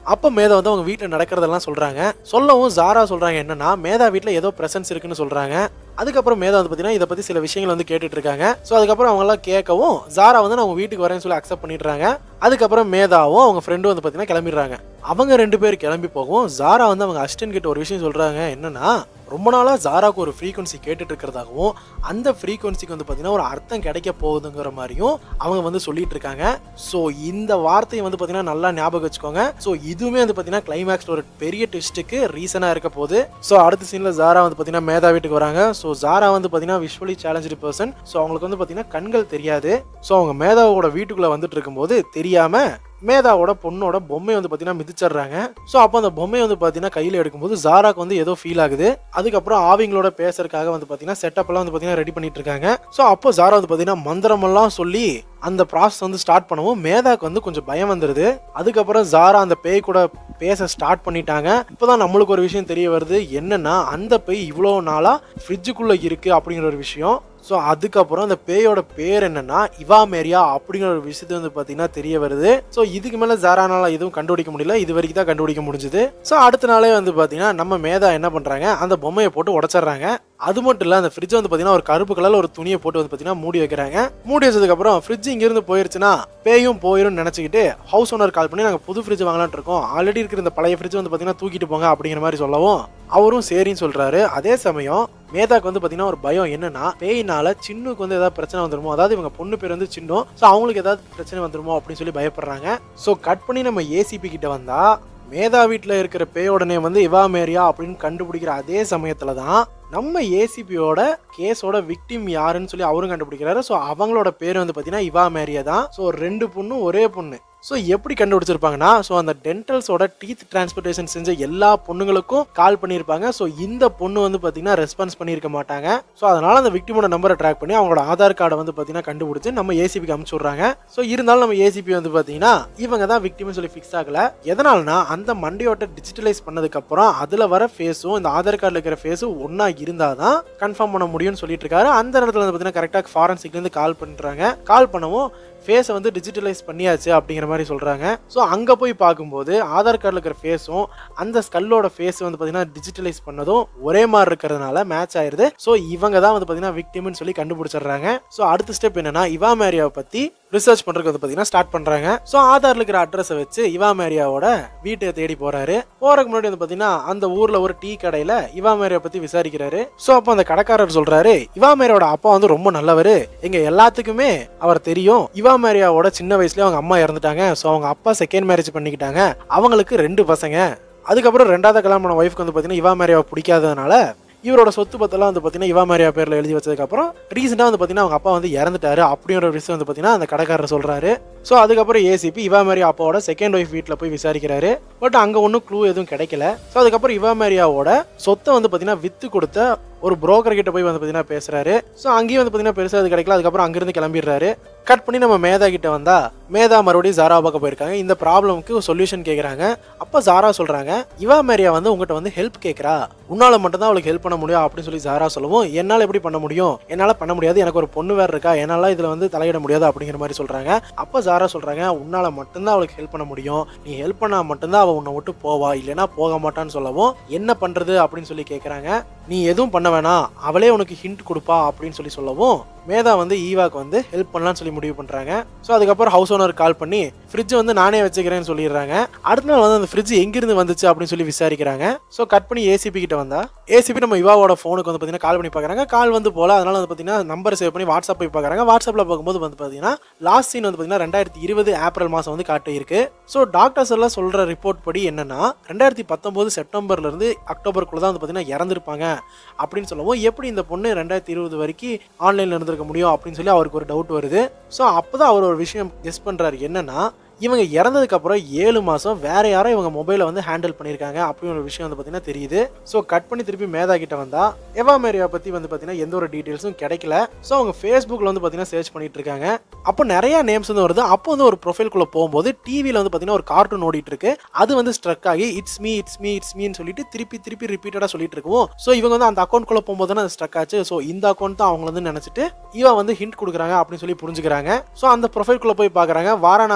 அப்போ மேதா வந்து அவங்க வீட்டில் நடக்கிறதெல்லாம் சொல்றாங்க சொல்லவும் ஜாரா சொல்றாங்க என்னன்னா மேதா வீட்டில் ஏதோ பிரசன்ஸ் இருக்குன்னு சொல்றாங்க அதுக்கப்புறம் மேதா வந்து பார்த்தீங்கன்னா இதை பற்றி சில விஷயங்கள் வந்து கேட்டுட்டு இருக்காங்க ஸோ அதுக்கப்புறம் அவங்களாம் கேட்கவும் ஜாரா வந்து நான் உங்க வீட்டுக்கு வரேன்னு சொல்லி அக்செப்ட் பண்ணிடுறாங்க அதுக்கப்புறம் மேதாவும் அவங்க ஃப்ரெண்டும் வந்து பார்த்தீங்கன்னா கிளம்பிடுறாங்க அவங்க ரெண்டு பேர் கிளம்பி போகவும் ஜாரா வந்து அவங்க அசிஸ்டன்ட் கிட்ட ஒரு விஷயம் சொல்றாங்க என்னன்னா ரொம்ப நாளாக ஜாராக்கு ஒரு ஃப்ரீக்வன்சி கேட்டுட்டு இருக்கிறதாகவும் அந்த ஃப்ரீக்வன்சிக்கு வந்து பார்த்தீங்கன்னா ஒரு அர்த்தம் கிடைக்க போகுதுங்கிற மாதிரியும் அவங்க வந்து சொல்லிட்டு இருக்காங்க ஸோ இந்த வார்த்தையை வந்து பார்த்தீங்கன்னா நல்லா ஞாபகம் வச்சுக்கோங்க ஸோ இதுவுமே வந்து பார்த்தீங்கன்னா கிளைமேக்ஸில் ஒரு பெரிய ட்விஸ்ட்டுக்கு ரீசனாக இருக்க போகுது ஸோ அடுத்த சீனில் ஜாரா வந்து பார்த்தீங்கன்னா மேதா வீட்டுக்கு வராங்க ஸோ ஜாரா வந்து பார்த்தீங்கன்னா விஷுவலி சேலஞ்சு பர்சன் ஸோ அவங்களுக்கு வந்து பார்த்தீங்கன்னா கண்கள் தெரியாது ஸோ அவங்க மேதாவோட வீட்டுக்குள்ளே வந்துட்டு இருக்கும்போது தெரியாமல் மேதாவோட பொண்ணோட பொம்மை வந்து பார்த்தீங்கன்னா மிதிச்சிடுறாங்க ஸோ அப்போ அந்த பொம்மையை வந்து பார்த்தீங்கன்னா கையில் எடுக்கும்போது ஜாராக்கு வந்து ஏதோ ஃபீல் ஆகுது அதுக்கப்புறம் ஆவிங்களோட பேசுறதுக்காக வந்து பார்த்தீங்கன்னா செட்டப் எல்லாம் வந்து பார்த்தீங்கன்னா ரெடி பண்ணிட்டு இருக்காங்க ஸோ அப்போ ஜாரா வந்து பார்த்தீங்கன்னா மந்திரமெல்லாம் சொல்லி அந்த ப்ராசஸ் வந்து ஸ்டார்ட் பண்ணவும் மேதாக்கு வந்து கொஞ்சம் பயம் வந்துடுது அதுக்கப்புறம் ஜாரா அந்த பேய் கூட பேச ஸ்டார்ட் பண்ணிட்டாங்க இப்போதான் நம்மளுக்கு ஒரு விஷயம் தெரிய வருது என்னன்னா அந்த பேய் இவ்வளோ நாளா ஃப்ரிட்ஜுக்குள்ள இருக்கு அப்படிங்கிற ஒரு விஷயம் ஸோ அதுக்கப்புறம் அந்த பேயோட பேர் என்னன்னா இவாமேரியா அப்படிங்கிற ஒரு விஷயத்தை வந்து பார்த்தீங்கன்னா தெரிய வருது ஸோ இதுக்கு மேலே ஜாரானால எதுவும் கண்டுபிடிக்க முடியல இது வரைக்கும் தான் கண்டுபிடிக்க முடிஞ்சுது ஸோ அடுத்த நாளே வந்து பார்த்தீங்கன்னா நம்ம மேதா என்ன பண்ணுறாங்க அந்த பொம்மையை போட்டு உடச்சிடுறாங்க அது மட்டும் இல்லை அந்த ஃப்ரிட்ஜ் வந்து பார்த்தீங்கன்னா ஒரு கருப்பு கலர்ல ஒரு துணியை போட்டு வந்து பார்த்தீங்கன்னா மூடி வைக்கிறாங்க மூடி வச்சதுக்கப்புறம் ஃப்ரிட்ஜ் இங்கிருந்து போயிருச்சுன்னா பேயும் போயிரும் நினச்சிக்கிட்டு ஹவுஸ் ஓனர் கால் பண்ணி நாங்கள் புது ஃப்ரிட்ஜ் வாங்கலாம்னு இருக்கோம் ஆல்ரெடி இருக்கிற இந்த பழைய ஃப்ரிட்ஜ் வந்து பார்த்தீங்கன்னா தூக்கிட்டு போங்க அப்படிங்கிற மாதிரி சொல்லவும் அவரும் சரின்னு சொல்றாரு அதே சமயம் மேதாக்கு வந்து பார்த்தீங்கன்னா ஒரு பயம் என்னன்னா பேயினால சின்னுக்கு வந்து ஏதாவது பிரச்சனை வந்துருமோ அதாவது இவங்க பொண்ணு பேர் வந்து சின்னம் ஸோ அவங்களுக்கு ஏதாவது பிரச்சனை வந்துருமோ அப்படின்னு சொல்லி பயப்படுறாங்க ஸோ கட் பண்ணி நம்ம ஏசிபி கிட்ட வந்தா மேதா வீட்டில் இருக்கிற பேயோட நேம் வந்து இவாமேரியா அப்படின்னு கண்டுபிடிக்கிற அதே சமயத்துல தான் நம்ம ஏசிபியோட கேஸோட விக்டிம் யாருன்னு சொல்லி அவரும் கண்டுபிடிக்கிறாரு ஸோ அவங்களோட பேர் வந்து பார்த்தீங்கன்னா இவாமேரியா தான் ஸோ ரெண்டு பொண்ணும் ஒரே பொண்ணு ஸோ எப்படி கண்டுபிடிச்சிருப்பாங்கன்னா ஸோ அந்த டென்டல்ஸோட டீத் டிரான்ஸ்போர்ட்டேஷன் செஞ்ச எல்லா பொண்ணுங்களுக்கும் கால் பண்ணியிருப்பாங்க ஸோ இந்த பொண்ணு வந்து பார்த்தீங்கன்னா ரெஸ்பான்ஸ் பண்ணியிருக்க மாட்டாங்க ஸோ அதனால அந்த விக்டிமோட நம்பரை ட்ராக் பண்ணி அவங்களோட ஆதார் கார்டை வந்து பார்த்தீங்கன்னா கண்டுபிடிச்சு நம்ம ஏசிபிக்கு அமுச்சு விட்றாங்க ஸோ இருந்தாலும் நம்ம ஏசிபி வந்து பார்த்தீங்கன்னா இவங்க தான் விக்டிம்னு சொல்லி ஃபிக்ஸ் ஆகல எதனாலனா அந்த மண்டையோட்ட டிஜிட்டலைஸ் பண்ணதுக்கப்புறம் அதில் வர ஃபேஸும் இந்த ஆதார் கார்டில் இருக்கிற ஃபேஸும் ஒன்றா இருந்தால் தான் கன்ஃபார்ம் பண்ண முடியும்னு சொல்லிட்டு இருக்காரு அந்த இடத்துல வந்து பார்த்தீங்கன்னா கரெக்டாக ஃபாரன்சிக்லேருந்து கால் பண்ணுறாங்க கால் பண்ணவும் ஃபேஸை வந்து டிஜிட்டலைஸ் பண்ணியாச்சு அப்படிங்கிற மாதிரி சொல்கிறாங்க ஸோ அங்கே போய் பார்க்கும்போது ஆதார் கார்டில் இருக்கிற ஃபேஸும் அந்த ஸ்கல்லோட ஃபேஸ் வந்து பார்த்தீங்கன்னா டிஜிட்டலைஸ் பண்ணதும் ஒரே மாதிரி இருக்கிறதுனால மேட்ச் ஆயிருது ஸோ இவங்க தான் வந்து பார்த்தீங்கன்னா விக்டிம்னு சொல்லி கண்டுபிடிச்சிடுறாங்க ஸோ அடுத்த ஸ்டெப் என்னன்னா இவா மேரியாவை பற்றி ரிசர்ச் பண்ணுறதுக்கு வந்து பார்த்தீங்கன்னா ஸ்டார்ட் பண்ணுறாங்க ஸோ ஆதாரில் இருக்கிற அட்ரஸை வச்சு இவா மேரியாவோட வீட்டை தேடி போகிறாரு போகிறதுக்கு முன்னாடி வந்து பார்த்தீங்கன்னா அந்த ஊரில் ஒரு டீ கடையில் இவா மேரியா பற்றி விசாரிக்கிறாரு ஸோ அப்போ அந்த கடைக்காரர் சொல்கிறாரு இவா மேரியாவோட அப்பா வந்து ரொம்ப நல்லவர் எங்கள் எல்லாத்துக்குமே அவர் தெரியும் இவா மேரியாவோட சின்ன வயசுலயே அவங்க அம்மா இறந்துட்டாங்க ஸோ அவங்க அப்பா செகண்ட் மேரேஜ் பண்ணிக்கிட்டாங்க அவங்களுக்கு ரெண்டு பசங்க அதுக்கப்புறம் ரெண்டாவது கல்யாணம் பண்ண ஒய்ஃப்க்கு வந்து பார்த்தீங்கன்னா இவா மேரியாவை பிடிக்காததுனால இவரோட சொத்து பத்தெல்லாம் வந்து பார்த்தீங்கன்னா இவா மேரியா பேரில் எழுதி வச்சதுக்கப்புறம் ரீசெண்டாக வந்து பார்த்தீங்கன்னா அவங்க அப்பா வந்து இறந்துட்டாரு அப்படிங்கிற ஒரு விஷயம் வந்து பார்த்தீங்கன்னா அந்த கடைக்காரர் சொல்கிறாரு ஸோ அதுக்கப்புறம் ஏசிபி இவா மேரியா அப்பாவோட செகண்ட் ஒய்ஃப் வீட்டில் போய் விசாரிக்கிறாரு பட் அங்கே ஒன்றும் க்ளூ எதுவும் கிடைக்கல ஸோ அதுக்கப்புறம் இவா மேரியாவோட சொத்தை வந்து பார்த்தீங்கன்னா வித்து கொடுத்த ஒரு புரோக்கர் கிட்ட போய் வந்து பார்த்தீங்கன்னா பேசுறாரு ஸோ அங்கேயும் வந்து பார்த்தீங்கன்னா பெருசாக அது கிடைக்கல அதுக்கப்புறம் அங்கிருந்து கிளம்பிடுறாரு கட் பண்ணி நம்ம மேதா கிட்ட வந்தா மேதா மறுபடியும் ஜாரா பார்க்க போயிருக்காங்க இந்த ப்ராப்ளமுக்கு சொல்யூஷன் கேட்குறாங்க அப்போ ஜாரா சொல்றாங்க இவா மேரியா வந்து உங்ககிட்ட வந்து ஹெல்ப் கேட்குறா உன்னால மட்டும் தான் அவளுக்கு ஹெல்ப் பண்ண முடியும் அப்படின்னு சொல்லி ஜாரா சொல்லவும் என்னால் எப்படி பண்ண முடியும் என்னால் பண்ண முடியாது எனக்கு ஒரு பொண்ணு வேறு இருக்கா என்னால் இதில் வந்து தலையிட முடியாது அப்படிங்கிற மாதிரி சொல்றாங்க அப்போ ஜாரா சொல்றாங்க உன்னால மட்டும்தான் அவளுக்கு ஹெல்ப் பண்ண முடியும் நீ ஹெல்ப் பண்ணா மட்டும்தான் அவள் உன்னை விட்டு போவா இல்லைன்னா போக மாட்டான்னு சொல்லவும் என்ன பண்றது அப்படின்னு சொல்லி கேட்குறாங்க நீ எதுவும் பண்ண வேணாம் அவளே உனக்கு ஹிண்ட் கொடுப்பா அப்படின்னு சொல்லி சொல்லவும் மேதா வந்து ஈவாக்கு வந்து ஹெல்ப் பண்ணலாம்னு சொல்லி முடிவு பண்றாங்க ஸோ அதுக்கப்புறம் ஹவுஸ் ஓனர் கால் பண்ணி ஃப்ரிட்ஜ் வந்து நானே வச்சுக்கிறேன்னு சொல்லிடுறாங்க அடுத்த நாள் வந்து அந்த ஃப்ரிட்ஜ் எங்கிருந்து வந்துச்சு அப்படின்னு சொல்லி விசாரிக்கிறாங்க ஸோ கட் பண்ணி ஏசிபி கிட்ட வந்தா ஏசிபி நம்ம இவாவோட ஃபோனுக்கு வந்து பார்த்தீங்கன்னா கால் பண்ணி பார்க்குறாங்க கால் வந்து போல அதனால வந்து பார்த்தீங்கன்னா நம்பர் சேவ் பண்ணி வாட்ஸ்அப் போய் பார்க்குறாங்க வாட்ஸ்அப்பில் பார்க்கும்போது வந்து பார்த்தீங்கன்னா லாஸ்ட் சீன் வந்து பார்த்தீங்கன்னா ரெண்டாயிரத்தி இருபது ஏப்ரல் மாதம் வந்து காட்டு இருக்கு ஸோ டாக்டர்ஸ் எல்லாம் சொல்கிற ரிப்போர்ட் படி என்னன்னா ரெண்டாயிரத்தி பத்தொம்போது செப்டம்பர்லேருந்து அக்டோபருக்குள்ள தான் வந்து பார்த்தீங்கன்னா இறந்துருப்பாங்க அப்படின்னு சொல்லவும் எப்படி இந்த பொண்ணு ரெண்டாயிரத்தி இருபது வரைக்கும் ஆன்லைனில் இருந்திருக்க முடியும் அப்படின்னு சொல்லி அவருக்கு ஒரு டவுட் வருது ஸோ அப்போ தான் அவர் ஒரு விஷயம் கெஸ் பண்ணுறாரு என்னன்னா இவங்க இறந்ததுக்கு அப்புறம் ஏழு மாதம் வேற யாரோ இவங்க மொபைலை வந்து ஹேண்டில் பண்ணியிருக்காங்க அப்படின்னு ஒரு விஷயம் வந்து பார்த்தீங்கன்னா தெரியுது ஸோ கட் பண்ணி திருப்பி மேதா கிட்ட வந்தா எவா மேரியா பற்றி வந்து பார்த்தீங்கன்னா எந்த ஒரு டீட்டெயில்ஸும் கிடைக்கல ஸோ அவங்க ஃபேஸ்புக்கில் வந்து பார்த்தீங்கன்னா சர்ச் பண்ணிட்டு இருக்காங்க அப்போ நிறைய நேம்ஸ் வந்து வருது அப்போ வந்து ஒரு ப்ரொஃபைல்குள்ளே போகும்போது டிவியில் வந்து பார்த்தீங்கன்னா ஒரு கார்ட்டூன் ஓடிட்டு இருக்கு அது வந்து ஸ்ட்ரக் ஆகி it's me it's me it's மீன்னு சொல்லிட்டு திருப்பி திருப்பி ரிப்பீட்டடாக சொல்லிட்டு இருக்கவும் ஸோ இவங்க வந்து அந்த அக்கௌண்ட்குள்ளே போகும்போது தானே அது ஸ்ட்ரக் ஆச்சு ஸோ இந்த அக்கௌண்ட் தான் அவங்க வந்து நினச்சிட்டு இவன் வந்து ஹிண்ட் கொடுக்குறாங்க அப்படின்னு சொல்லி புரிஞ்சுக்கிறாங்க ஸோ அந்த ப்ரொஃபைல்குள்ளே போய் பார்க்குறாங்க வாரணாசியில் வந்து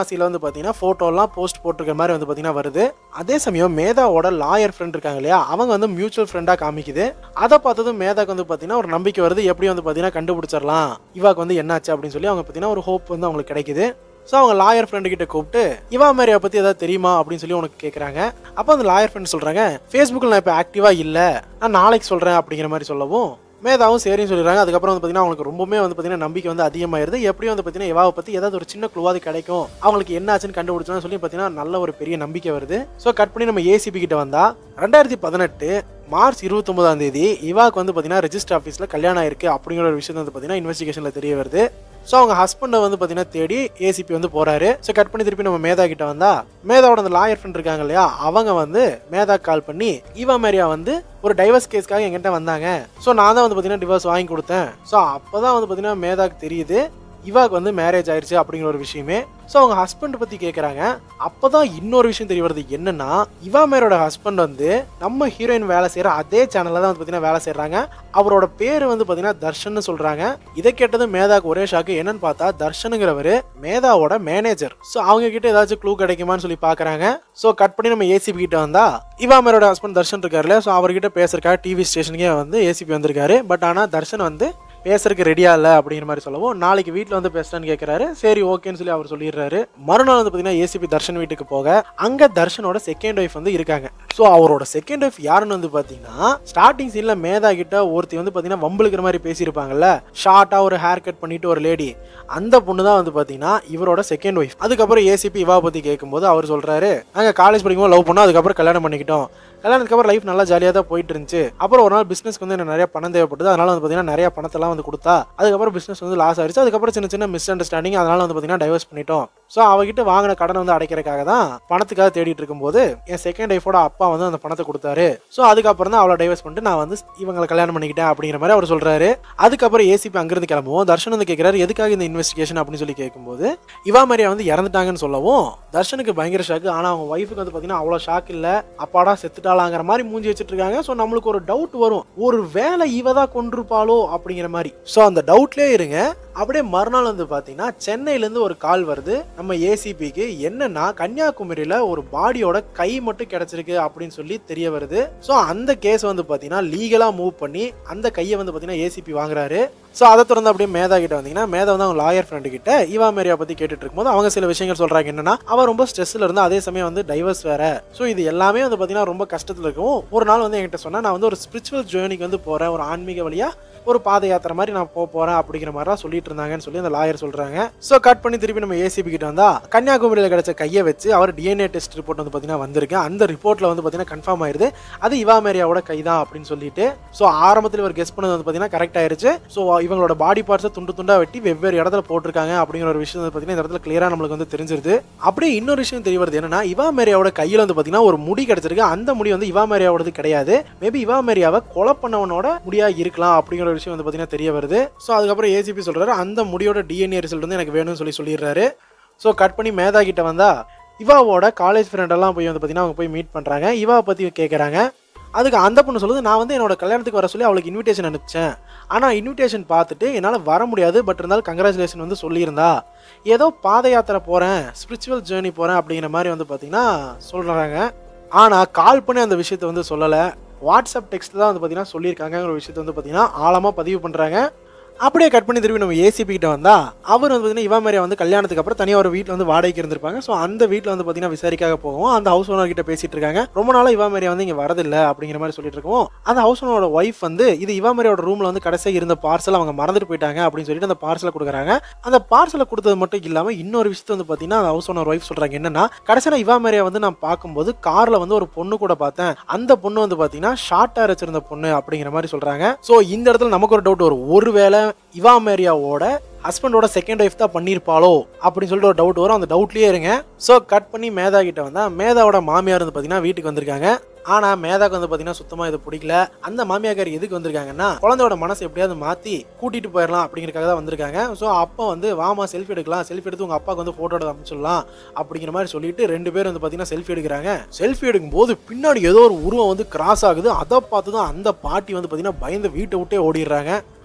பார்த்தீங்கன்னா ஃபோட்டோலாம் போஸ்ட் போட்டிருக்க மாதிரி வந்து பார்த்தீங்கன்னா வருது அதே சமயம் மேதாவோட லாயர் ஃப்ரெண்ட் இருக்காங்க இல்லையா அவங்க வந்து மியூச்சுவல் ஃப்ரெண்டாக காமிக்குது அதை பார்த்ததும் மேதாக்கு வந்து பார்த்தீங்கன்னா ஒரு நம்பிக்கை வருது எப்படி வந்து பார்த்தீங்கன்னா கண்டுபிடிச்சிடலாம் இவாக்கு வந்து என்னாச்சு அப்படின்னு சொல்லி அவங்க பார்த்தீங்கன்னா ஒரு ஹோப் வந்து அவங்களுக்கு கிடைக்குது ஸோ அவங்க லாயர் ஃப்ரெண்டு கிட்ட கூப்பிட்டு இவா மேரியா பற்றி ஏதாவது தெரியுமா அப்படின்னு சொல்லி உனக்கு கேட்குறாங்க அப்போ அந்த லாயர் ஃப்ரெண்ட் சொல்கிறாங்க ஃபேஸ்புக்கில் நான் இப்போ ஆக்டிவாக இல்லை நான் நாளைக்கு சொல்கிறேன் அப்படிங்கிற மாதிரி சொல்லவும் மேதாவும் சரின்னு சொல்லிடுறாங்க அதுக்கப்புறம் வந்து பார்த்தீங்கன்னா அவங்களுக்கு ரொம்பவே வந்து பார்த்தீங்கன்னா நம்பிக்கை வந்து அதிகமாயிருது எப்படியும் வந்து பார்த்தீங்கன்னா இவாவை பற்றி ஏதாவது ஒரு சின்ன குழுவாது கிடைக்கும் அவங்களுக்கு என்ன ஆச்சுன்னு கண்டுபிடிச்சோன்னு சொல்லி பார்த்தீங்கன்னா நல்ல ஒரு பெரிய நம்பிக்கை வருது ஸோ கட் பண்ணி நம்ம ஏசிபி கிட்ட வந்தா ரெண்டாயிரத்தி பதினெட்டு மார்ச் இருபத்தொன்பதாம் தேதி இவாக்கு வந்து பார்த்தீங்கன்னா ரெஜிஸ்டர் ஆஃபீஸில் கல்யாணம் ஆயிருக்கு அப்படிங்கிற ஒரு விஷயம் வந்து பார்த்தீங்கன்னா இன்வெஸ்டிகேஷனில் தெரிய வருது ஸோ அவங்க ஹஸ்பண்டை வந்து பார்த்தீங்கன்னா தேடி ஏசிபி வந்து போறாரு ஸோ கட் பண்ணி திருப்பி நம்ம மேதா கிட்ட வந்தா மேதாவோட அந்த லாயர் ஃப்ரெண்ட் இருக்காங்க இல்லையா அவங்க வந்து மேதா கால் பண்ணி ஈவா மேரியா வந்து ஒரு டைவர்ஸ் கேஸ்க்காக என்கிட்ட வந்தாங்க ஸோ நான் தான் வந்து பார்த்தீங்கன்னா டிவோர்ஸ் வாங்கி கொடுத்தேன் ஸோ அப்போ தான் வந்து பார்த்தீங்கன்னா மேதாக்கு தெரியுது இவாக்கு வந்து மேரேஜ் ஆயிருச்சு அப்படிங்கிற ஒரு விஷயமே ஸோ அவங்க ஹஸ்பண்ட் பற்றி கேட்குறாங்க அப்போ தான் இன்னொரு விஷயம் தெரிய வருது என்னன்னா இவா மேரோட ஹஸ்பண்ட் வந்து நம்ம ஹீரோயின் வேலை செய்கிற அதே சேனலில் தான் வந்து பார்த்தீங்கன்னா வேலை செய்கிறாங்க அவரோட பேர் வந்து பார்த்தீங்கன்னா தர்ஷன் சொல்கிறாங்க இதை கேட்டது மேதாக்கு ஒரே ஷாக்கு என்னன்னு பார்த்தா தர்ஷனுங்கிறவர் மேதாவோட மேனேஜர் ஸோ அவங்க கிட்ட ஏதாச்சும் க்ளூ கிடைக்குமான்னு சொல்லி பார்க்குறாங்க ஸோ கட் பண்ணி நம்ம ஏசிபி கிட்ட வந்தா இவா மேரோட ஹஸ்பண்ட் தர்ஷன் இருக்காருல்ல ஸோ அவர்கிட்ட பேசுறதுக்காக டிவி ஸ்டேஷனுக்கே வந்து ஏசிபி வந்திருக்காரு பட் ஆனால் தர்ஷன் வந்து பேசுறதுக்கு ரெடியா இல்லை அப்படிங்கிற மாதிரி சொல்லவும் நாளைக்கு வீட்டில் வந்து பேசுறேன்னு கேட்குறாரு சரி ஓகேன்னு சொல்லி அவர் சொல்லிடுறாரு மறுநாள் வந்து பார்த்தீங்கன்னா ஏசிபி தர்ஷன் வீட்டுக்கு போக அங்கே தர்ஷனோட செகண்ட் ஒய்ஃப் வந்து இருக்காங்க ஸோ அவரோட செகண்ட் ஒய்ஃப் யாருன்னு வந்து பார்த்தீங்கன்னா ஸ்டார்டிங் சீனில் மேதா கிட்ட ஒருத்தி வந்து பார்த்தீங்கன்னா வம்புழுக்கிற மாதிரி பேசியிருப்பாங்கல்ல ஷார்ட்டாக ஒரு ஹேர் கட் பண்ணிட்டு ஒரு லேடி அந்த பொண்ணு தான் வந்து பார்த்தீங்கன்னா இவரோட செகண்ட் ஒய்ஃப் அதுக்கப்புறம் ஏசிபி இவா பற்றி கேட்கும்போது அவர் சொல்கிறாரு நாங்கள் காலேஜ் படிக்கும்போது லவ் பண்ணோம் அதுக்கப்புறம் கல்யாணம் பண்ணிக்கிட்டோம் கல்யாணத்துக்கு அப்புறம் லைஃப் நல்லா ஜாலியாக தான் போயிட்டு இருந்துச்சு அப்புறம் ஒரு நாள் பிஸ்னஸ்க்கு வந்து எனக்கு நிறைய பணம் தேவைப்படுது அதனால வந்து பார்த்தீங்கன்னா நிறைய பணத்தெல்லாம் வந்து கொடுத்தா அதுக்கப்புறம் பிஸ்னஸ் வந்து லாஸ் ஆயிடுச்சு அதுக்கப்புறம் சின்ன சின்ன மிஸ் அண்டர்ஸ்டாண்டிங் அதனால வந்து பார்த்தீங்கன்னா டைவர்ஸ் பண்ணிட்டோம் ஸோ அவகிட்ட வாங்கின கடனை வந்து அடைக்கிறதுக்காக தான் பணத்துக்காக தேடிட்டு இருக்கும்போது என் செகண்ட் ஒய்ஃபோட அப்பா வந்து அந்த பணத்தை கொடுத்தாரு ஸோ அதுக்கப்புறம் தான் அவளை டைவர்ஸ் பண்ணிட்டு நான் வந்து இவங்களை கல்யாணம் பண்ணிக்கிட்டேன் அப்படிங்கிற மாதிரி அவர் சொல்றாரு அதுக்கப்புறம் ஏசிபி அங்கிருந்து கிளம்புவோம் தர்ஷன் வந்து கேட்கிறாரு எதுக்காக இந்த இன்வெஸ்டிகேஷன் அப்படின்னு சொல்லி கேட்கும்போது இவா மாதிரியா வந்து இறந்துட்டாங்கன்னு சொல்லவும் தர்ஷனுக்கு பயங்கர ஷாக்கு ஆனால் அவங்க ஒய்ஃபுக்கு வந்து பார்த்தீங்கன்னா அவ்வளோ ஷாக் இல்லை அப்பாடா செத்துட்டாளாங்கிற மாதிரி மூஞ்சி வச்சுட்டு இருக்காங்க ஸோ நம்மளுக்கு ஒரு டவுட் வரும் ஒரு வேலை இவ தான் கொண்டிருப்பாளோ அப்படிங்கிற மாதிரி ஸோ அந்த டவுட்லேயே இருங்க அப்படியே மறுநாள் வந்து பார்த்தீங்கன்னா சென்னையிலேருந்து ஒரு கால் வருது நம்ம ஏசிபிக்கு என்னன்னா கன்னியாகுமரியில் ஒரு பாடியோட கை மட்டும் கிடைச்சிருக்கு அப்படின்னு சொல்லி தெரிய வருது ஸோ அந்த கேஸ் வந்து பார்த்தீங்கன்னா லீகலாக மூவ் பண்ணி அந்த கையை வந்து பார்த்தீங்கன்னா ஏசிபி வாங்குறாரு ஸோ அதை தொடர்ந்து அப்படியே மேதா கிட்ட வந்தீங்கன்னா மேதா வந்து அவங்க லாயர் ஃப்ரெண்டு கிட்ட இவா மேரியா பற்றி கேட்டுட்டு இருக்கும்போது அவங்க சில விஷயங்கள் சொல்கிறாங்க என்னன்னா அவன் ரொம்ப ஸ்ட்ரெஸ்ஸில் இருந்தா அதே சமயம் வந்து டைவர்ஸ் வேற ஸோ இது எல்லாமே வந்து பார்த்தீங்கன்னா ரொம்ப கஷ்டத்தில் இருக்கும் ஒரு நாள் வந்து என்கிட்ட சொன்னா நான் வந்து ஒரு ஸ்பிரிச்சுவல் ஜேர்னிக்கு வந்து போகிறேன் ஒரு ஆன்மீக வழியா ஒரு பாத யாத்திரை மாதிரி நான் போக போறேன் அப்படிங்கிற மாதிரிலாம் சொல்லிட்டு இருந்தாங்கன்னு சொல்லி அந்த லாயர் சொல்றாங்க ஸோ கட் பண்ணி திருப்பி நம்ம ஏசிபி கிட்ட வந்தா கன்னியாகுமரியில் கிடைச்ச கையை வச்சு அவர் டிஎன்ஏ டெஸ்ட் ரிப்போர்ட் வந்து பார்த்தீங்கன்னா வந்திருக்கு அந்த ரிப்போர்ட்ல வந்து பார்த்தீங்கன்னா கன்ஃபார்ம் ஆயிருது அது இவா மேரியாவோட கை தான் அப்படின்னு சொல்லிட்டு ஸோ ஆரம்பத்தில் இவர் கெஸ் பண்ணது வந்து பார்த்தீங்கன்னா கரெக்ட் ஆயிருச்சு ஸோ இவங்களோட பாடி பார்ட்ஸை துண்டு துண்டா வெட்டி வெவ்வேறு இடத்துல போட்டிருக்காங்க அப்படிங்கிற ஒரு விஷயம் வந்து பார்த்தீங்கன்னா இந்த இடத்துல கிளியரா நம்மளுக்கு வந்து தெரிஞ்சிருது அப்படியே இன்னொரு விஷயம் தெரிய வருது என்னன்னா இவா மேரியாவோட கையில வந்து பார்த்தீங்கன்னா ஒரு முடி கிடைச்சிருக்கு அந்த முடி வந்து இவா மேரியாவோடது கிடையாது மேபி இவா மேரியாவை கொலை பண்ணவனோட முடியா இருக்கலாம் அப்படிங்கிற ஒரு விஷயம் வந்து பார்த்தீங்கன்னா தெரிய வருது ஸோ அதுக்கப்புறம் ஏசிபி சொல்றாரு அந்த முடியோட டிஎன்ஏ ரிசல்ட் வந்து எனக்கு வேணும்னு சொல்லி சொல்லிடுறாரு ஸோ கட் பண்ணி மேதா கிட்ட வந்தா இவாவோட காலேஜ் ஃப்ரெண்டெல்லாம் போய் வந்து பார்த்தீங்கன்னா அவங்க போய் மீட் பண்ணுறாங்க இவா பற்றி கேட்குறாங்க அதுக்கு அந்த பொண்ணு சொல்லுது நான் வந்து என்னோட கல்யாணத்துக்கு வர சொல்லி அவளுக்கு இன்விடேஷன் அனுப்பிச்சேன் ஆனால் இன்விடேஷன் பார்த்துட்டு என்னால் வர முடியாது பட் இருந்தாலும் கங்க்ராச்சுலேஷன் வந்து சொல்லியிருந்தா ஏதோ பாத யாத்திரை போகிறேன் ஸ்பிரிச்சுவல் ஜேர்னி போகிறேன் அப்படிங்கிற மாதிரி வந்து பார்த்தீங்கன்னா சொல்கிறாங்க ஆனால் கால் பண்ணி அந்த விஷயத்தை வந்து சொல்லலை வாட்ஸ்அப் டெக்ஸ்ட் தான் வந்து பார்த்தீங்கன்னா சொல்லியிருக்காங்கிற ஒரு விஷயத்தை வந்து பார்த்தீங்கன்னா ஆழமாக பதிவு பண்ணுறாங்க அப்படியே கட் பண்ணி திருப்பி நம்ம ஏசிபி கிட்ட வந்தா அவர் வந்து பார்த்தீங்கன்னா இவா மாதிரியா வந்து கல்யாணத்துக்கு அப்புறம் தனியாக ஒரு வீட்டில் வந்து வாடகைக்கு இருந்திருப்பாங்க ஸோ அந்த வீட்டில் வந்து பார்த்தீங்கன்னா விசாரிக்காக போகவும் அந்த ஹவுஸ் ஓனர் கிட்ட பேசிட்டு இருக்காங்க ரொம்ப நாளாக இவா மாதிரியா வந்து இங்கே வரதில்லை அப்படிங்கிற மாதிரி சொல்லிட்டு இருக்கோம் அந்த ஹவுஸ் ஓனரோட ஒய்ஃப் வந்து இது இவா மாதிரியோட ரூமில் வந்து கடைசியாக இருந்த பார்சல் அவங்க மறந்துட்டு போயிட்டாங்க அப்படின்னு சொல்லிட்டு அந்த பார்சலை கொடுக்குறாங்க அந்த பார்சலை கொடுத்தது மட்டும் இல்லாமல் இன்னொரு விஷயத்தை வந்து பார்த்தீங்கன்னா அந்த ஹவுஸ் ஓனர் ஒய்ஃப் சொல்கிறாங்க என்னன்னா கடைசியில் இவா மாதிரியா வந்து நான் பார்க்கும்போது காரில் வந்து ஒரு பொண்ணு கூட பார்த்தேன் அந்த பொண்ணு வந்து பார்த்தீங்கன்னா ஷார்ட்டாக வச்சிருந்த பொண்ணு அப்படிங்கிற மாதிரி சொல்கிறாங்க ஸோ இந்த இடத்துல நமக்கு ஒரு டவுட் வரும் ஒருவேளை இவா மேரியாவோட ஹஸ்பண்டோட செகண்ட் ஒய்ஃப் தான் பண்ணியிருப்பாளோ அப்படின்னு சொல்லிட்டு ஒரு டவுட் வரும் அந்த டவுட்லயே இருங்க ஸோ கட் பண்ணி மேதா கிட்ட வந்தா மேதாவோட மாமியார் வந்து பார்த்தீங்கன்னா வீட்டுக்கு வந்திருக்காங்க ஆனா மேதாக்கு வந்து பார்த்தீங்கன்னா சுத்தமா இது பிடிக்கல அந்த மாமியாக்கார் எதுக்கு வந்திருக்காங்கன்னா குழந்தையோட மனசை எப்படியாவது மாத்தி கூட்டிட்டு போயிடலாம் அப்படிங்கறதுக்காக தான் வந்திருக்காங்க ஸோ அப்போ வந்து வாமா செல்ஃபி எடுக்கலாம் செல்ஃபி எடுத்து உங்க அப்பாவுக்கு வந்து போட்டோ எடுத்து அமைச்சிடலாம் அப்படிங்கிற மாதிரி சொல்லிட்டு ரெண்டு பேரும் வந்து பார்த்தீங்கன்னா செல்ஃபி எடுக்கிறாங்க செல்ஃபி எடுக்கும்போது பின்னாடி ஏதோ ஒரு உருவம் வந்து கிராஸ் ஆகுது அதை பார்த்து தான் அந்த பாட்டி வந்து பார்த்தீங்கன்னா பயந்து வீட்டை விட்டே ஓடிடுறாங்க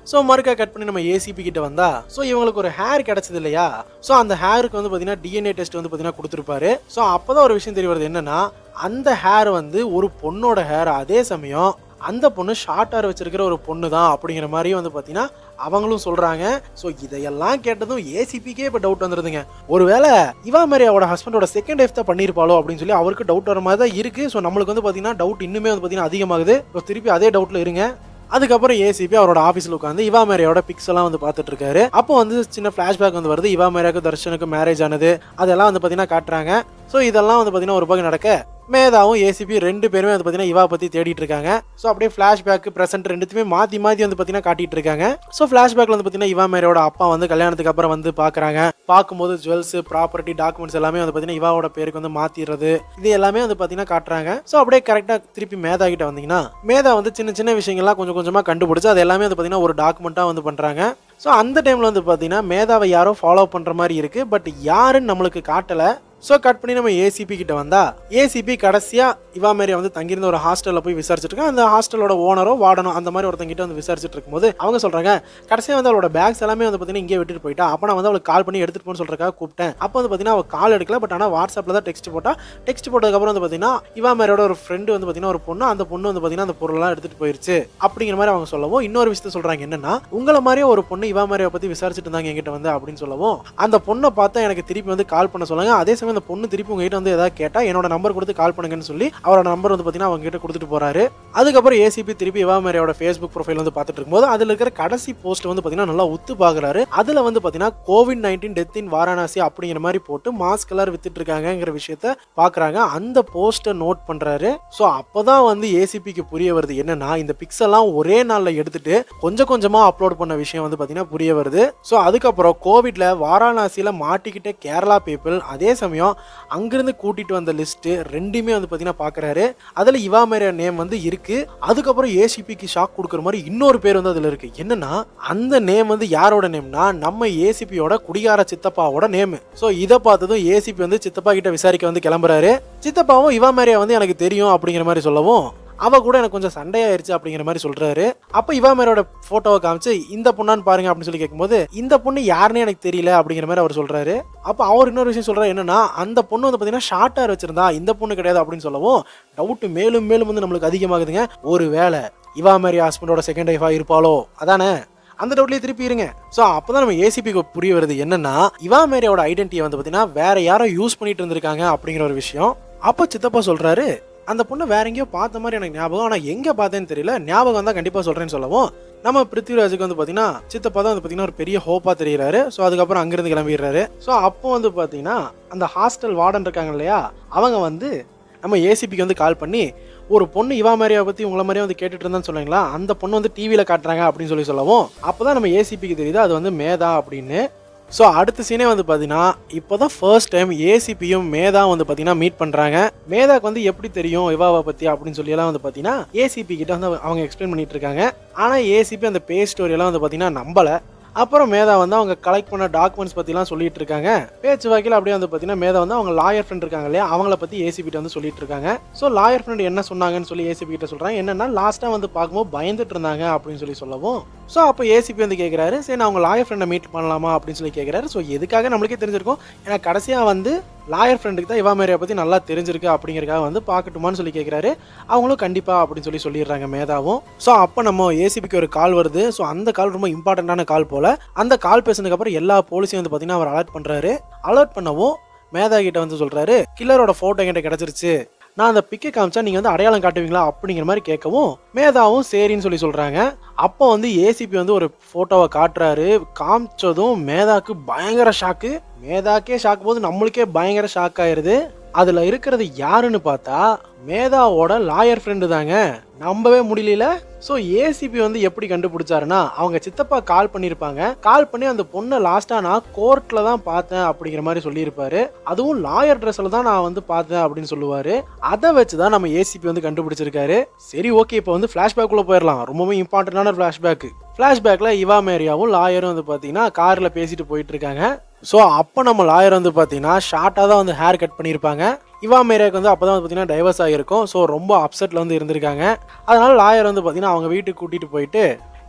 ஸோ மறுக்கா கட் பண்ணி நம்ம ஏசிபி கிட்ட வந்தா ஸோ இவங்களுக்கு ஒரு ஹேர் கிடைச்சது இல்லையா ஸோ அந்த ஹேருக்கு வந்து பார்த்தீங்கன்னா டிஎன்ஏ டெஸ்ட் வந்து பார்த்தீங்கன்னா கொடுத்துருப்பாரு ஸோ அப்போதான் ஒரு விஷயம் தெரிய வருது என்னன்னா அந்த ஹேர் வந்து ஒரு பொண்ணோட ஹேர் அதே சமயம் அந்த பொண்ணு ஷார்ட் ஹேர் வச்சிருக்கிற ஒரு பொண்ணு தான் அப்படிங்கிற மாதிரியும் வந்து பார்த்தீங்கன்னா அவங்களும் சொல்றாங்க ஸோ இதையெல்லாம் கேட்டதும் ஏசிபிக்கே இப்போ டவுட் வந்துருதுங்க ஒருவேளை இவா மாதிரி அவரோட ஹஸ்பண்டோட செகண்ட் லைஃப் தான் பண்ணியிருப்பாளோ அப்படின்னு சொல்லி அவருக்கு டவுட் வர மாதிரி தான் இருக்கு ஸோ நம்மளுக்கு வந்து பார்த்தீங்கன்னா டவுட் இன்னுமே வந்து பார்த்தீங்கன்னா அதிகமாகுது ஸோ திருப்பி அதே டவுட்ல இருங்க அதுக்கப்புறம் ஏசிபி அவரோட ஆஃபீஸில் உட்காந்து இவா மேரியோட பிக்ஸ் எல்லாம் வந்து பார்த்துட்டு இருக்காரு அப்போ வந்து சின்ன ஃப்ளாஷ்பேக் வந்து வருது இவா மேரியாவுக்கு தர்ஷனுக்கு மேரேஜ் ஆனது அதெல்லாம் வந்து பார்த்தீங்கன்னா காட்டுறாங்க ஸோ இதெல்லாம் வந்து பார்த்தீங்கன்னா ஒரு பக்கம் நடக்க மேதாவும் ஏசிபி ரெண்டு பேருமே வந்து பார்த்தீங்கன்னா இவா பற்றி தேடிட்டு இருக்காங்க ஸோ அப்படியே ஃப்ளாஷ்பேக் ப்ரெசென்ட் ரெண்டுத்துமே மாற்றி மாற்றி வந்து பார்த்தீங்கன்னா காட்டிட்டு இருக்காங்க ஸோ ஃப்ளாஷ்பேக்கில் வந்து பார்த்தீங்கன்னா இவா மேரியோட அப்பா வந்து கல்யாணத்துக்கு அப்புறம் வந்து பார்க்குறாங்க பார்க்கும்போது ஜுவல்ஸ் ப்ராப்பர்ட்டி டாக்குமெண்ட்ஸ் எல்லாமே வந்து பார்த்தீங்கன்னா இவாவோட பேருக்கு வந்து மாற்றிடுறது இது எல்லாமே வந்து பார்த்தீங்கன்னா காட்டுறாங்க ஸோ அப்படியே கரெக்டாக திருப்பி மேதா கிட்ட வந்தீங்கன்னா மேதா வந்து சின்ன சின்ன விஷயங்கள்லாம் கொஞ்சம் கொஞ்சமாக கண்டுபிடிச்சு அது எல்லாமே வந்து பார்த்தீங்கன்னா ஒரு டாக்குமெண்ட்டாக வந்து பண்ணுறாங்க ஸோ அந்த டைமில் வந்து பார்த்தீங்கன்னா மேதாவை யாரோ ஃபாலோ பண்ணுற மாதிரி இருக்குது பட் யாருன்னு நம்மளுக்கு காட்டலை ஸோ கட் பண்ணி நம்ம ஏசிபி கிட்ட வந்தா ஏசிபி கடைசியா இவா மாரி வந்து தங்கியிருந்த ஒரு ஹாஸ்டல்ல போய் விசாரிச்சுட்டு இருக்காங்க அந்த ஹாஸ்டலோட ஓனரோ வார்டனோ அந்த மாதிரி ஒருத்தங்கிட்ட வந்து விசாரிச்சுட்டு இருக்கும்போது அவங்க சொல்றாங்க கடைசியா வந்து அவளோட பேக்ஸ் எல்லாமே வந்து பார்த்தீங்கன்னா இங்கே விட்டுட்டு போயிட்டா அப்போ நான் வந்து அவளுக்கு கால் பண்ணி எடுத்துட்டு போன்னு சொல்றதுக்காக கூப்பிட்டேன் அப்போ வந்து பார்த்தீங்கன்னா அவள் கால் எடுக்கல பட் ஆனால் வாட்ஸ்அப்பில் தான் டெக்ஸ்ட் போட்டா டெக்ஸ்ட் போட்டதுக்கப்புறம் வந்து பார்த்தீங்கன்னா இவா மாரியோட ஒரு ஃப்ரெண்டு வந்து பார்த்தீங்கன்னா ஒரு பொண்ணு அந்த பொண்ணு வந்து பார்த்தீங்கன்னா அந்த பொருளெல்லாம் எடுத்துட்டு போயிருச்சு அப்படிங்கிற மாதிரி அவங்க சொல்லவும் இன்னொரு விஷயத்த சொல்றாங்க என்னன்னா உங்களை மாதிரியே ஒரு பொண்ணு இவா மாரியை பத்தி விசாரிச்சுட்டு இருந்தாங்க என்கிட்ட வந்து அப்படின்னு சொல்லவும் அந்த பொண்ணை பார்த்தா எனக்கு திருப்பி வந்து கால் பண்ண சொன்னாங்க அதே சமயம் அந்த பொண்ணு திருப்பி உங்ககிட்ட வந்து ஏதாவது கேட்டா என்னோட நம்பர் கொடுத்து கால் பண்ணுங்கன்னு சொல்லி அவரோட நம்பர் வந்து பார்த்தீங்கன்னா அவங்க கிட்ட கொடுத்துட்டு போறாரு அதுக்கப்புறம் ஏசிபி திருப்பி இவா மேரியோட ஃபேஸ்புக் ப்ரொஃபைல் வந்து பார்த்துட்டு இருக்கும்போது அதுல இருக்கிற கடைசி போஸ்ட் வந்து பார்த்தீங்கன்னா நல்லா உத்து பார்க்குறாரு அதுல வந்து பார்த்தீங்கன்னா COVID nineteen death in Varanasi அப்படிங்கிற மாதிரி போட்டு மாஸ்க் எல்லாரும் வித்துட்டு இருக்காங்கிற விஷயத்த பார்க்குறாங்க அந்த போஸ்ட்டை நோட் பண்றாரு ஸோ அப்போதான் வந்து ஏசிபிக்கு புரிய வருது என்னன்னா இந்த பிக்ஸ் எல்லாம் ஒரே நாளில் எடுத்துட்டு கொஞ்சம் கொஞ்சமா அப்லோட் பண்ண விஷயம் வந்து பார்த்தீங்கன்னா புரிய வருது ஸோ அதுக்கப்புறம் கோவிட்ல வாரணாசியில மாட்டிக்கிட்ட கேரளா பீப்புள் அதே சமயம் அங்கிருந்து கூட்டிட்டு வந்த லிஸ்ட் ரெண்டுமே வந்து பார்த்தீங்கன்னா பார்க்குறாரு அதில் இவா மேரியா நேம் வந்து இருக்கு அதுக்கப்புறம் ஏசிபிக்கு ஷாக் கொடுக்குற மாதிரி இன்னொரு பேர் வந்து அதில் இருக்கு என்னன்னா அந்த நேம் வந்து யாரோட நேம்னா நம்ம ஏசிபியோட குடிகார சித்தப்பாவோட நேம் ஸோ இதை பார்த்ததும் ஏசிபி வந்து சித்தப்பா கிட்ட விசாரிக்க வந்து கிளம்புறாரு சித்தப்பாவும் இவா மேரியா வந்து எனக்கு தெரியும் அப்படிங்கிற மாதிரி சொல்லவும் அவ கூட எனக்கு கொஞ்சம் சண்டையாயிருச்சு அப்படிங்கிற மாதிரி சொல்றாரு அப்ப இவா மேரோட போட்டோவை காமிச்சு இந்த பொண்ணான்னு பாருங்க அப்படின்னு சொல்லி கேட்கும்போது இந்த பொண்ணு யாருன்னு எனக்கு தெரியல அப்படிங்கிற மாதிரி அவர் சொல்றாரு அப்ப அவர் இன்னொரு விஷயம் சொல்றாரு என்னன்னா அந்த பொண்ணு வந்து பாத்தீங்கன்னா ஷார்ட் ஹேர் வச்சிருந்தா இந்த பொண்ணு கிடையாது அப்படின்னு சொல்லவும் டவுட் மேலும் மேலும் வந்து நம்மளுக்கு அதிகமாகுதுங்க ஒரு வேளை இவா மேரி ஹஸ்பண்டோட செகண்ட் ஒய்ஃபா இருப்பாளோ அதானே அந்த டவுட்லயே திருப்பி இருங்க ஸோ அப்பதான் நம்ம ஏசிபிக்கு புரிய வருது என்னன்னா இவா மேரியோட ஐடென்டிட்டியை வந்து பார்த்தீங்கன்னா வேற யாரோ யூஸ் பண்ணிட்டு இருந்திருக்காங்க அப்படிங்கிற ஒரு விஷயம் அப்போ சித்தப்பா சொல்றாரு அந்த பொண்ணை வேற எங்கேயோ பார்த்த மாதிரி எனக்கு ஞாபகம் ஆனால் எங்கே பார்த்தேன்னு தெரியல ஞாபகம் தான் கண்டிப்பாக சொல்கிறேன்னு சொல்லவும் நம்ம பிருத்விராஜுக்கு வந்து பார்த்தீங்கன்னா சித்தப்பா தான் வந்து பார்த்தீங்கன்னா ஒரு பெரிய ஹோப்பாக தெரியுறாரு ஸோ அதுக்கப்புறம் அங்கேருந்து கிளம்பிடுறாரு ஸோ அப்போ வந்து பார்த்தீங்கன்னா அந்த ஹாஸ்டல் வார்டன் இருக்காங்க இல்லையா அவங்க வந்து நம்ம ஏசிபிக்கு வந்து கால் பண்ணி ஒரு பொண்ணு இவா மாதிரியை பற்றி உங்களை மாதிரியே வந்து கேட்டுட்டு இருந்தான்னு சொன்னீங்களா அந்த பொண்ணு வந்து டிவியில் காட்டுறாங்க அப்படின்னு சொல்லி சொல்லவும் அப்போ தான் நம்ம ஏசிபிக்கு தெரியுது அது வந்து மேதா அப்படின்னு ஸோ அடுத்த சீனே வந்து பார்த்தீங்கன்னா இப்போ தான் ஃபர்ஸ்ட் டைம் ஏசிபியும் மேதா வந்து பார்த்தீங்கன்னா மீட் பண்ணுறாங்க மேதாக்கு வந்து எப்படி தெரியும் இவாவை பற்றி அப்படின்னு சொல்லி எல்லாம் வந்து பார்த்தீங்கன்னா ஏசிபி கிட்ட வந்து அவங்க எக்ஸ்பிளைன் பண்ணிட்டு இருக்காங்க ஆனால் ஏசிபி அந்த பே ஸ்டோரியெல்லாம் வந்து பார்த்தீங்கன்னா நம்பலை அப்புறம் மேதா வந்து அவங்க கலெக்ட் பண்ண டாக்குமெண்ட்ஸ் பற்றிலாம் சொல்லிட்டு இருக்காங்க பேச்சு வாக்கில் அப்படியே வந்து பார்த்தீங்கன்னா மேதா வந்து அவங்க லாயர் ஃப்ரெண்ட் இருக்காங்க இல்லையா அவங்கள பற்றி ஏசிபிட்ட வந்து சொல்லிட்டு இருக்காங்க ஸோ லாயர் ஃப்ரெண்ட் என்ன சொன்னாங்கன்னு சொல்லி ஏசிபி கிட்ட சொல்கிறாங்க என்னன்னா லாஸ்ட்டாக வந்து பார்க்கும்போது பயந்துட்டு இருந்தாங்க அப்படின்னு சொல்லி சொல்லவும் ஸோ அப்போ ஏசிபி வந்து கேட்குறாரு சரி நான் அவங்க லாயர் ஃப்ரெண்டை மீட் பண்ணலாமா அப்படின்னு சொல்லி கேட்குறாரு ஸோ எதுக்காக நம்மளுக்கே தெரிஞ்சிருக்கும் ஏன்னா கடைசியாக வந்து லாயர் ஃப்ரெண்டுக்கு தான் இவா மேரியா பற்றி நல்லா தெரிஞ்சிருக்கு அப்படிங்கிறக்காக வந்து பார்க்கட்டுமான்னு சொல்லி கேட்குறாரு அவங்களும் கண்டிப்பாக அப்படின்னு சொல்லி சொல்லிடுறாங்க மேதாவும் ஸோ அப்போ நம்ம ஏசிபிக்கு ஒரு கால் வருது ஸோ அந்த கால் ரொம்ப இம்பார்ட்டண்ட்டான கால் போல் அந்த கால் பேசுனதுக்கப்புறம் எல்லா போலீஸையும் வந்து பார்த்தீங்கன்னா அவர் அலர்ட் பண்ணுறாரு அலர்ட் பண்ணவும் மேதா கிட்ட வந்து சொல்கிறாரு கில்லரோட ஃபோட்டோ என்கிட்ட கிடச்சிருச்சு நான் அந்த பிக்கை காமிச்சா நீங்கள் வந்து அடையாளம் காட்டுவீங்களா அப்படிங்கிற மாதிரி கேட்கவும் மேதாவும் சரின்னு சொல்லி சொல்கிறாங்க அப்போ வந்து ஏசிபி வந்து ஒரு ஃபோட்டோவை காட்டுறாரு காமிச்சதும் மேதாக்கு பயங்கர ஷாக்கு மேதாக்கே ஷாக் போது நம்மளுக்கே பயங்கர ஷாக் ஆயிருது அதில் இருக்கிறது யாருன்னு பார்த்தா மேதாவோட லாயர் ஃப்ரெண்டு தாங்க நம்பவே முடியல ஸோ ஏசிபி வந்து எப்படி கண்டுபிடிச்சாருன்னா அவங்க சித்தப்பா கால் பண்ணியிருப்பாங்க கால் பண்ணி அந்த பொண்ணை லாஸ்டா நான் கோர்ட்ல தான் பார்த்தேன் அப்படிங்கிற மாதிரி சொல்லியிருப்பாரு அதுவும் லாயர் ட்ரெஸ்ல தான் நான் வந்து பார்த்தேன் அப்படின்னு சொல்லுவாரு அதை வச்சு தான் நம்ம ஏசிபி வந்து கண்டுபிடிச்சிருக்காரு சரி ஓகே இப்போ வந்து ஃபிளாஷ்பேக்குள்ள போயிடலாம் ரொம்பவே இம்பார்ட்டன்டான ஃபிளாஷ்பேக் ஃபிளாஷ்பேக்கில் இவா மேரியாவும் லாயரும் வந்து பார்த்தீங்கன்னா காரில் பேசிட்டு போயிட்டு இருக்காங்க ஸோ அப்போ நம்ம லாயர் வந்து பார்த்தீங்கன்னா ஷார்ட்டாக தான் வந்து ஹேர் கட் பண்ணியிருப்பாங்க இவா மேரியாக்கு வந்து அப்போ தான் வந்து பார்த்தீங்கன்னா டைவர்ஸ் ஆகிருக்கும் ஸோ ரொம்ப அப்செட்டில் வந்து இருந்திருக்காங்க அதனால லாயர் வந்து பார்த்தீங்கன்னா அவங்க வீட்டுக்கு கூட்டிகிட்டு போயிட்டு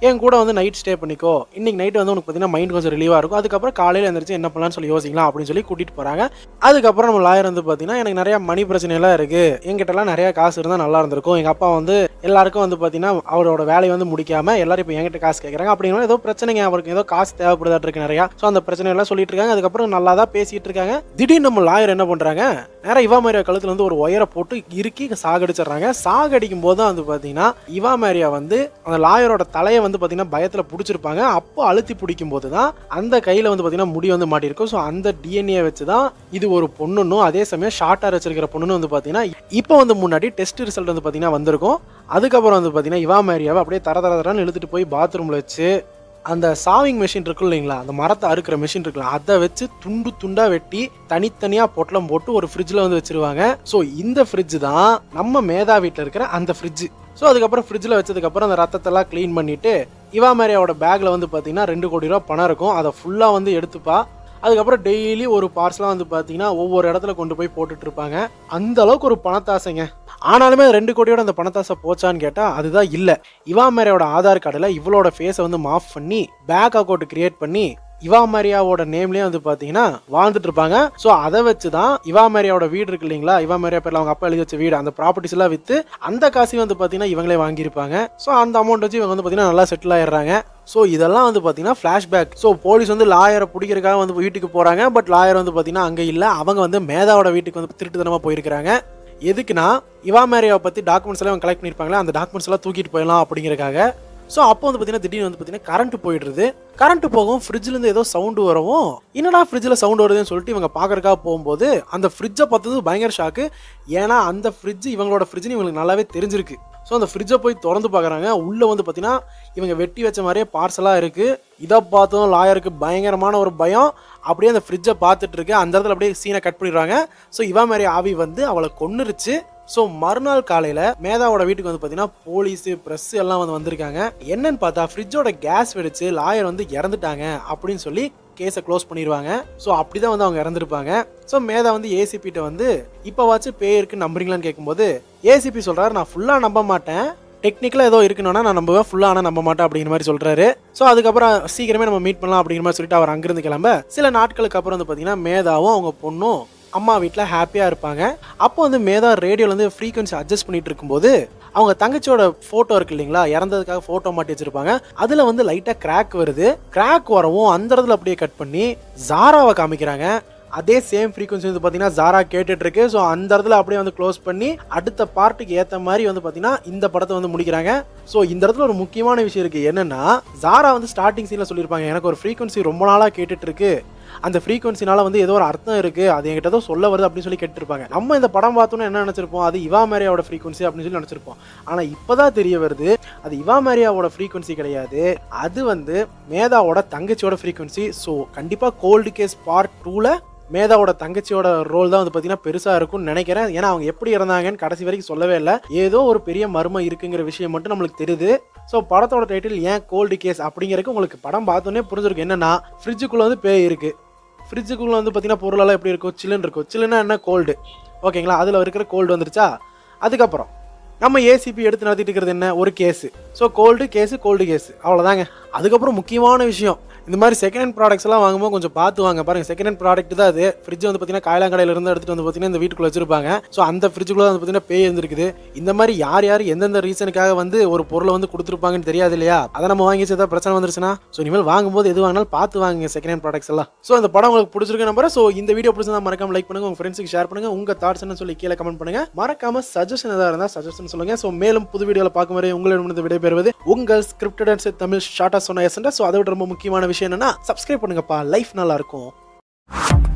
என் கூட வந்து நைட் ஸ்டே பண்ணிக்கோ இன்னைக்கு நைட் வந்து உனக்கு பார்த்தீங்கன்னா மைண்ட் கொஞ்சம் ரிலீவாக இருக்கும் அதுக்கப்புறம் காலையில் எழுந்திரிச்சு என்ன பண்ணலாம்னு சொல்லி யோசிக்கலாம் அப்படின்னு சொல்லி கூட்டிகிட்டு போகிறாங்க அதுக்கப்புறம் நம்ம லாயர் வந்து பார்த்தீங்கன்னா எனக்கு நிறைய மணி பிரச்சனைலாம் இருக்குது என்கிட்டலாம் நிறைய காசு இருந்தால் நல்லா இருந்திருக்கும் எங்கள் அப்பா வந்து எல்லாருக்கும் வந்து பார்த்தீங்கன்னா அவரோட வேலையை வந்து முடிக்காம எல்லாரும் இப்போ என்கிட்ட காசு கேட்குறாங்க அப்படிங்கிற ஏதோ பிரச்சனைங்க அவருக்கு ஏதோ காசு தேவைப்படுதாட்டு இருக்கு நிறையா ஸோ அந்த பிரச்சனை எல்லாம் சொல்லிட்டு இருக்காங்க அதுக்கப்புறம் நல்லா தான் பேசிட்டு இருக்காங்க திடீர்னு நம்ம லாயர் என்ன பண்ணுறாங்க நேரம் இவா மேரியா கழுத்துல வந்து ஒரு ஒயரை போட்டு இறுக்கி சாகடிச்சிடுறாங்க சாகடிக்கும் போது தான் வந்து பார்த்தீங்கன்னா இவா மேரியா வந்து அந்த லாயரோட தலையை வந்து பார்த்தீங்கன்னா பயத்தில் பிடிச்சிருப்பாங்க அப்போ அழுத்தி பிடிக்கும் போது தான் அந்த கையில் வந்து பார்த்தீங்கன்னா முடி வந்து மாட்டியிருக்கும் ஸோ அந்த டிஎன்ஏ வச்சு தான் இது ஒரு பொண்ணுன்னும் அதே சமயம் ஷார்ட்டாக வச்சிருக்கிற பொண்ணுன்னு வந்து பார்த்தீங்கன்னா இப்போ வந்து முன்னாடி டெஸ்ட் ரிசல்ட் வந்து பார்த்தீங்கன்னா வந்திருக்கும் அதுக்கப்புறம் வந்து பார்த்தீங்கன்னா இவா மேரியாவை அப்படியே தர தர தரன்னு இழுத்துட்டு போய் பாத்ரூமில் வச்சு அந்த சாவிங் மெஷின் இருக்கும் இல்லைங்களா அந்த மரத்தை அறுக்கிற மெஷின் இருக்குல்ல அதை வச்சு துண்டு துண்டா வெட்டி தனித்தனியாக பொட்டலம் போட்டு ஒரு ஃப்ரிட்ஜில் வந்து வச்சிருவாங்க ஸோ இந்த ஃப்ரிட்ஜ் தான் நம்ம மேதா வீட்டில் இருக்கிற அந்த ஃப்ரிட்ஜ் ஸோ அதுக்கப்புறம் ஃப்ரிட்ஜில் வச்சதுக்கப்புறம் அந்த ரத்தத்தெல்லாம் க்ளீன் பண்ணிட்டு இவா மேரியாவோட பேக்கில் வந்து பார்த்தீங்கன்னா ரெண்டு கோடி ரூபா பணம் இருக்கும் அதை ஃபுல்லாக வந்து எடுத்துப்பா அதுக்கப்புறம் டெய்லி ஒரு பார்சலாக வந்து பார்த்தீங்கன்னா ஒவ்வொரு இடத்துல கொண்டு போய் போட்டுட்டு இருப்பாங்க அந்த அளவுக்கு ஒரு பணத்தாசைங்க ஆனாலுமே ரெண்டு கோடியோட அந்த பணத்தாசை போச்சான்னு கேட்டால் அதுதான் இல்லை இவா மேரியோட ஆதார் கார்டில் இவளோட ஃபேஸை வந்து மாஃப் பண்ணி பேக் அக்கௌண்ட் கிரியேட் பண்ணி இவா மேரியாவோட நேம்லயே வந்து பாத்தீங்கன்னா வாழ்ந்துட்டு இருப்பாங்க ஸோ அதை வச்சு தான் இவா மேரியாவோட வீடு இருக்கு இல்லைங்களா இவா மேரியா பேர்ல அவங்க அப்பா எழுதி வச்ச வீடு அந்த ப்ராப்பர்ட்டிஸ் எல்லாம் வித்து அந்த காசையும் வந்து பாத்தீங்கன்னா இவங்களே வாங்கியிருப்பாங்க ஸோ அந்த அமௌண்ட் வச்சு இவங்க வந்து பாத்தீங்கன்னா நல்லா செட்டில் ஆயிடுறாங்க ஸோ இதெல்லாம் வந்து பார்த்தீங்கன்னா ஃப்ளாஷ்பேக் ஸோ போலீஸ் வந்து லாயரை பிடிக்கிறதுக்காக வந்து வீட்டுக்கு போகிறாங்க பட் லாயர் வந்து பார்த்தீங்கன்னா அங்கே இல்லை அவங்க வந்து மேதாவோட வீட்டுக்கு வந்து திருட்டுத்தனமாக போயிருக்கிறாங்க எதுக்குன்னா இவா மேரியாவை பற்றி டாக்குமெண்ட்ஸ் எல்லாம் கலெக்ட் பண்ணியிருப்பாங்களே அந்த டாக்குமெண்ட்ஸ் எல்லாம் தூக்கிட்டு போயிடலாம் அப்படிங்கிறக்காக ஸோ அப்போ வந்து பார்த்தீங்கன்னா திடீர்னு வந்து பார்த்தீங்கன்னா கரண்ட் போயிடுறது கரண்ட் போகும் ஃப்ரிட்ஜ்லேருந்து ஏதோ சவுண்டு வரவும் என்னடா ஃப்ரிட்ஜில் சவுண்ட் வருதுன்னு சொல்லிட்டு இவங்க பார்க்கறக்காக போகும்போது அந்த ஃப்ரிட்ஜை பார்த்தது பயங்கர ஷாக்கு ஏன்னா அந்த ஃப்ரிட்ஜ் இவங்களோட ஃப்ரிட்ஜ்னு இவங்களுக்கு நல்லாவே தெரிஞ்சிருக்கு ஸோ அந்த ஃப்ரிட்ஜை போய் திறந்து பார்க்குறாங்க உள்ளே வந்து பார்த்தீங்கன்னா இவங்க வெட்டி வச்ச மாதிரியே பார்சலாக இருக்குது இதை பார்த்ததும் லாயருக்கு பயங்கரமான ஒரு பயம் அப்படியே அந்த ஃப்ரிட்ஜை பார்த்துட்டு இருக்கு அந்த இடத்துல அப்படியே சீனை கட் பண்ணிடுறாங்க ஸோ இவ மாதிரி ஆவி வந்து அவளை கொன்னுருச்சு ஸோ மறுநாள் காலையில் மேதாவோட வீட்டுக்கு வந்து பார்த்தீங்கன்னா போலீஸு ப்ரெஸ் எல்லாம் வந்து வந்திருக்காங்க என்னன்னு பார்த்தா ஃப்ரிட்ஜோட கேஸ் வெடிச்சு லாயர் வந்து இறந்துட்டாங்க அப்படின்னு சொல்லி கேஸை க்ளோஸ் பண்ணிடுவாங்க ஸோ அப்படி தான் வந்து அவங்க இறந்துருப்பாங்க ஸோ மேதா வந்து ஏசிபிட்ட வந்து இப்போவாச்சும் பேய் இருக்குன்னு நம்புறீங்களான்னு கேட்கும்போது ஏசிபி சொல்கிறாரு நான் ஃபுல்லாக நம்ப மாட்டேன் டெக்னிக்கலாக ஏதோ இருக்கணும்னா நான் நம்புவேன் ஃபுல்லாக ஆனால் நம்ப மாட்டேன் அப்படிங்கிற மாதிரி சொல்கிறாரு ஸோ அதுக்கப்புறம் சீக்கிரமே நம்ம மீட் பண்ணலாம் அப்படிங்கிற மாதிரி சொல்லிட்டு அவர் அங்கிருந்து கிளம்ப சில நாட்களுக்கு அப்புறம் வந்து பார்த்தீங்கன்னா மேதாவும் அவங்க பொண்ணும் அம்மா வீட்டில் ஹாப்பியாக இருப்பாங்க அப்போ வந்து மேதா ரேடியோவில் வந்து ஃப்ரீக்வன்சி அட்ஜஸ்ட் பண்ணிட்டு இருக்கும்போது அவங்க தங்கச்சியோட ஃபோட்டோ இருக்கு இல்லைங்களா இறந்ததுக்காக ஃபோட்டோ மாட்டி வச்சிருப்பாங்க அதில் வந்து லைட்டாக கிராக் வருது கிராக் வரவும் அந்த இடத்துல அப்படியே கட் பண்ணி ஜாராவை காமிக்கிறாங்க அதே சேம் ஃப்ரீக்வன்சி வந்து பார்த்தீங்கன்னா ஜாரா கேட்டுட்டு இருக்கு ஸோ அந்த இடத்துல அப்படியே வந்து க்ளோஸ் பண்ணி அடுத்த பார்ட்டுக்கு ஏற்ற மாதிரி வந்து பார்த்தீங்கன்னா இந்த படத்தை வந்து முடிக்கிறாங்க ஸோ இந்த இடத்துல ஒரு முக்கியமான விஷயம் இருக்கு என்னன்னா ஜாரா வந்து ஸ்டார்டிங் சீனில் சொல்லியிருப்பாங்க எனக்கு ஒரு ஃப்ரீக்வன்சி ரொம்ப நாளாக கேட்டுட்டு இருக்கு அந்த ஃப்ரீக்வன்சினால வந்து ஏதோ ஒரு அர்த்தம் இருக்கு அது என்கிட்ட ஏதோ சொல்ல வருது அப்படின்னு சொல்லி கேட்டிருப்பாங்க நம்ம இந்த படம் பார்த்தோன்னே என்ன நினைச்சிருப்போம் அது இவா மேரியாவோட ஃப்ரீக்வன்சி அப்படின்னு சொல்லி நினைச்சிருப்போம் ஆனால் இப்போதான் தெரிய வருது அது இவா மேரியாவோட ஃப்ரீக்வன்சி கிடையாது அது வந்து மேதாவோட தங்கச்சியோட ஃப்ரீக்வன்சி ஸோ கண்டிப்பாக கோல்டு கேஸ் பார்ட் டூவில் மேதாவோட தங்கச்சியோட ரோல் தான் வந்து பார்த்தீங்கன்னா பெருசாக இருக்கும்னு நினைக்கிறேன் ஏன்னா அவங்க எப்படி இருந்தாங்கன்னு கடைசி வரைக்கும் சொல்லவே இல்லை ஏதோ ஒரு பெரிய மர்மம் இருக்குங்கிற விஷயம் மட்டும் நம்மளுக்கு தெரியுது ஸோ படத்தோட டைட்டில் ஏன் கோல்டு கேஸ் அப்படிங்கிறதுக்கு உங்களுக்கு படம் பார்த்தோன்னே புரிஞ்சிருக்கும் என்னன்னா ஃப்ரிட்ஜுக்குள்ளே வந்து பேய் இருக்கு ஃப்ரிட்ஜுக்குள்ளே வந்து பார்த்தீங்கன்னா பொருளெல்லாம் எப்படி இருக்கும் சில்லுன்னு இருக்கும் சில்லுன்னா என்ன கோல்டு ஓகேங்களா அதில் இருக்கிற கோல்டு வந்துருச்சா அதுக்கப்புறம் நம்ம ஏசிபி எடுத்து நடத்திட்டு இருக்கிறது என்ன ஒரு case so cold case cold case அவ்வளோதாங்க அதுக்கப்புறம் முக்கியமான விஷயம் இந்த மாதிரி செகண்ட் ஹேண்ட் ப்ராடக்ட்ஸ் எல்லாம் வாங்கும்போது கொஞ்சம் பார்த்து வாங்க பாருங்க செகண்ட் ஹேண்ட் ப்ராடக்ட் தான் அது ஃப்ரிட்ஜ் வந்து பார்த்தீங்கன்னா காயலாங்கடையில இருந்து எடுத்துட்டு வந்து பார்த்தீங்கன்னா இந்த வீட்டுக்குள்ள வச்சிருப்பாங்க ஸோ அந்த ஃப்ரிட்ஜுக்குள்ள வந்து பார்த்தீங்கன்னா பேய் இருந்திருக்குது இந்த மாதிரி யார் யார் எந்தெந்த ரீசனுக்காக வந்து ஒரு பொருளை வந்து கொடுத்துருப்பாங்கன்னு தெரியாது இல்லையா அதை நம்ம வாங்கி ஏதாவது பிரச்சனை வந்துருச்சுன்னா ஸோ இனிமேல் வாங்கும்போது எது வாங்கினாலும் பார்த்து வாங்குங்க செகண்ட் ஹேண்ட் ப்ராடக்ட்ஸ் எல்லாம் ஸோ அந்த படம் உங்களுக்கு பிடிச்சிருக்கு நம்புறேன் ஸோ இந்த வீடியோ பிடிச்சிருந்தா மறக்காம லைக் பண்ணுங்க உங்க ஃப்ரெண்ட்ஸுக்கு ஷேர் பண்ணுங்க உங்க தாட்ஸ் என்ன சொல்லி கீழே கமெண்ட் பண்ணுங்க மறக்காம சஜஷன் ஏதாவது இருந்தால் சஜஷன் சொல்லுங்க ஸோ மேலும் புது வீடியோவில் பார்க்கும் வரை உங்களிடம் விடைபெறுவது உங்கள் ஸ்கிரிப்டட் அண்ட் தமிழ் ஷார்ட்டா சொன்ன எசன்டா ஸோ அதை விட ரொம்ப முக்கியமான விஷயம் என்னன்னா சப்ஸ்கிரைப் பண்ணுங்கப்பா லைஃப் நல்லா இருக்கும்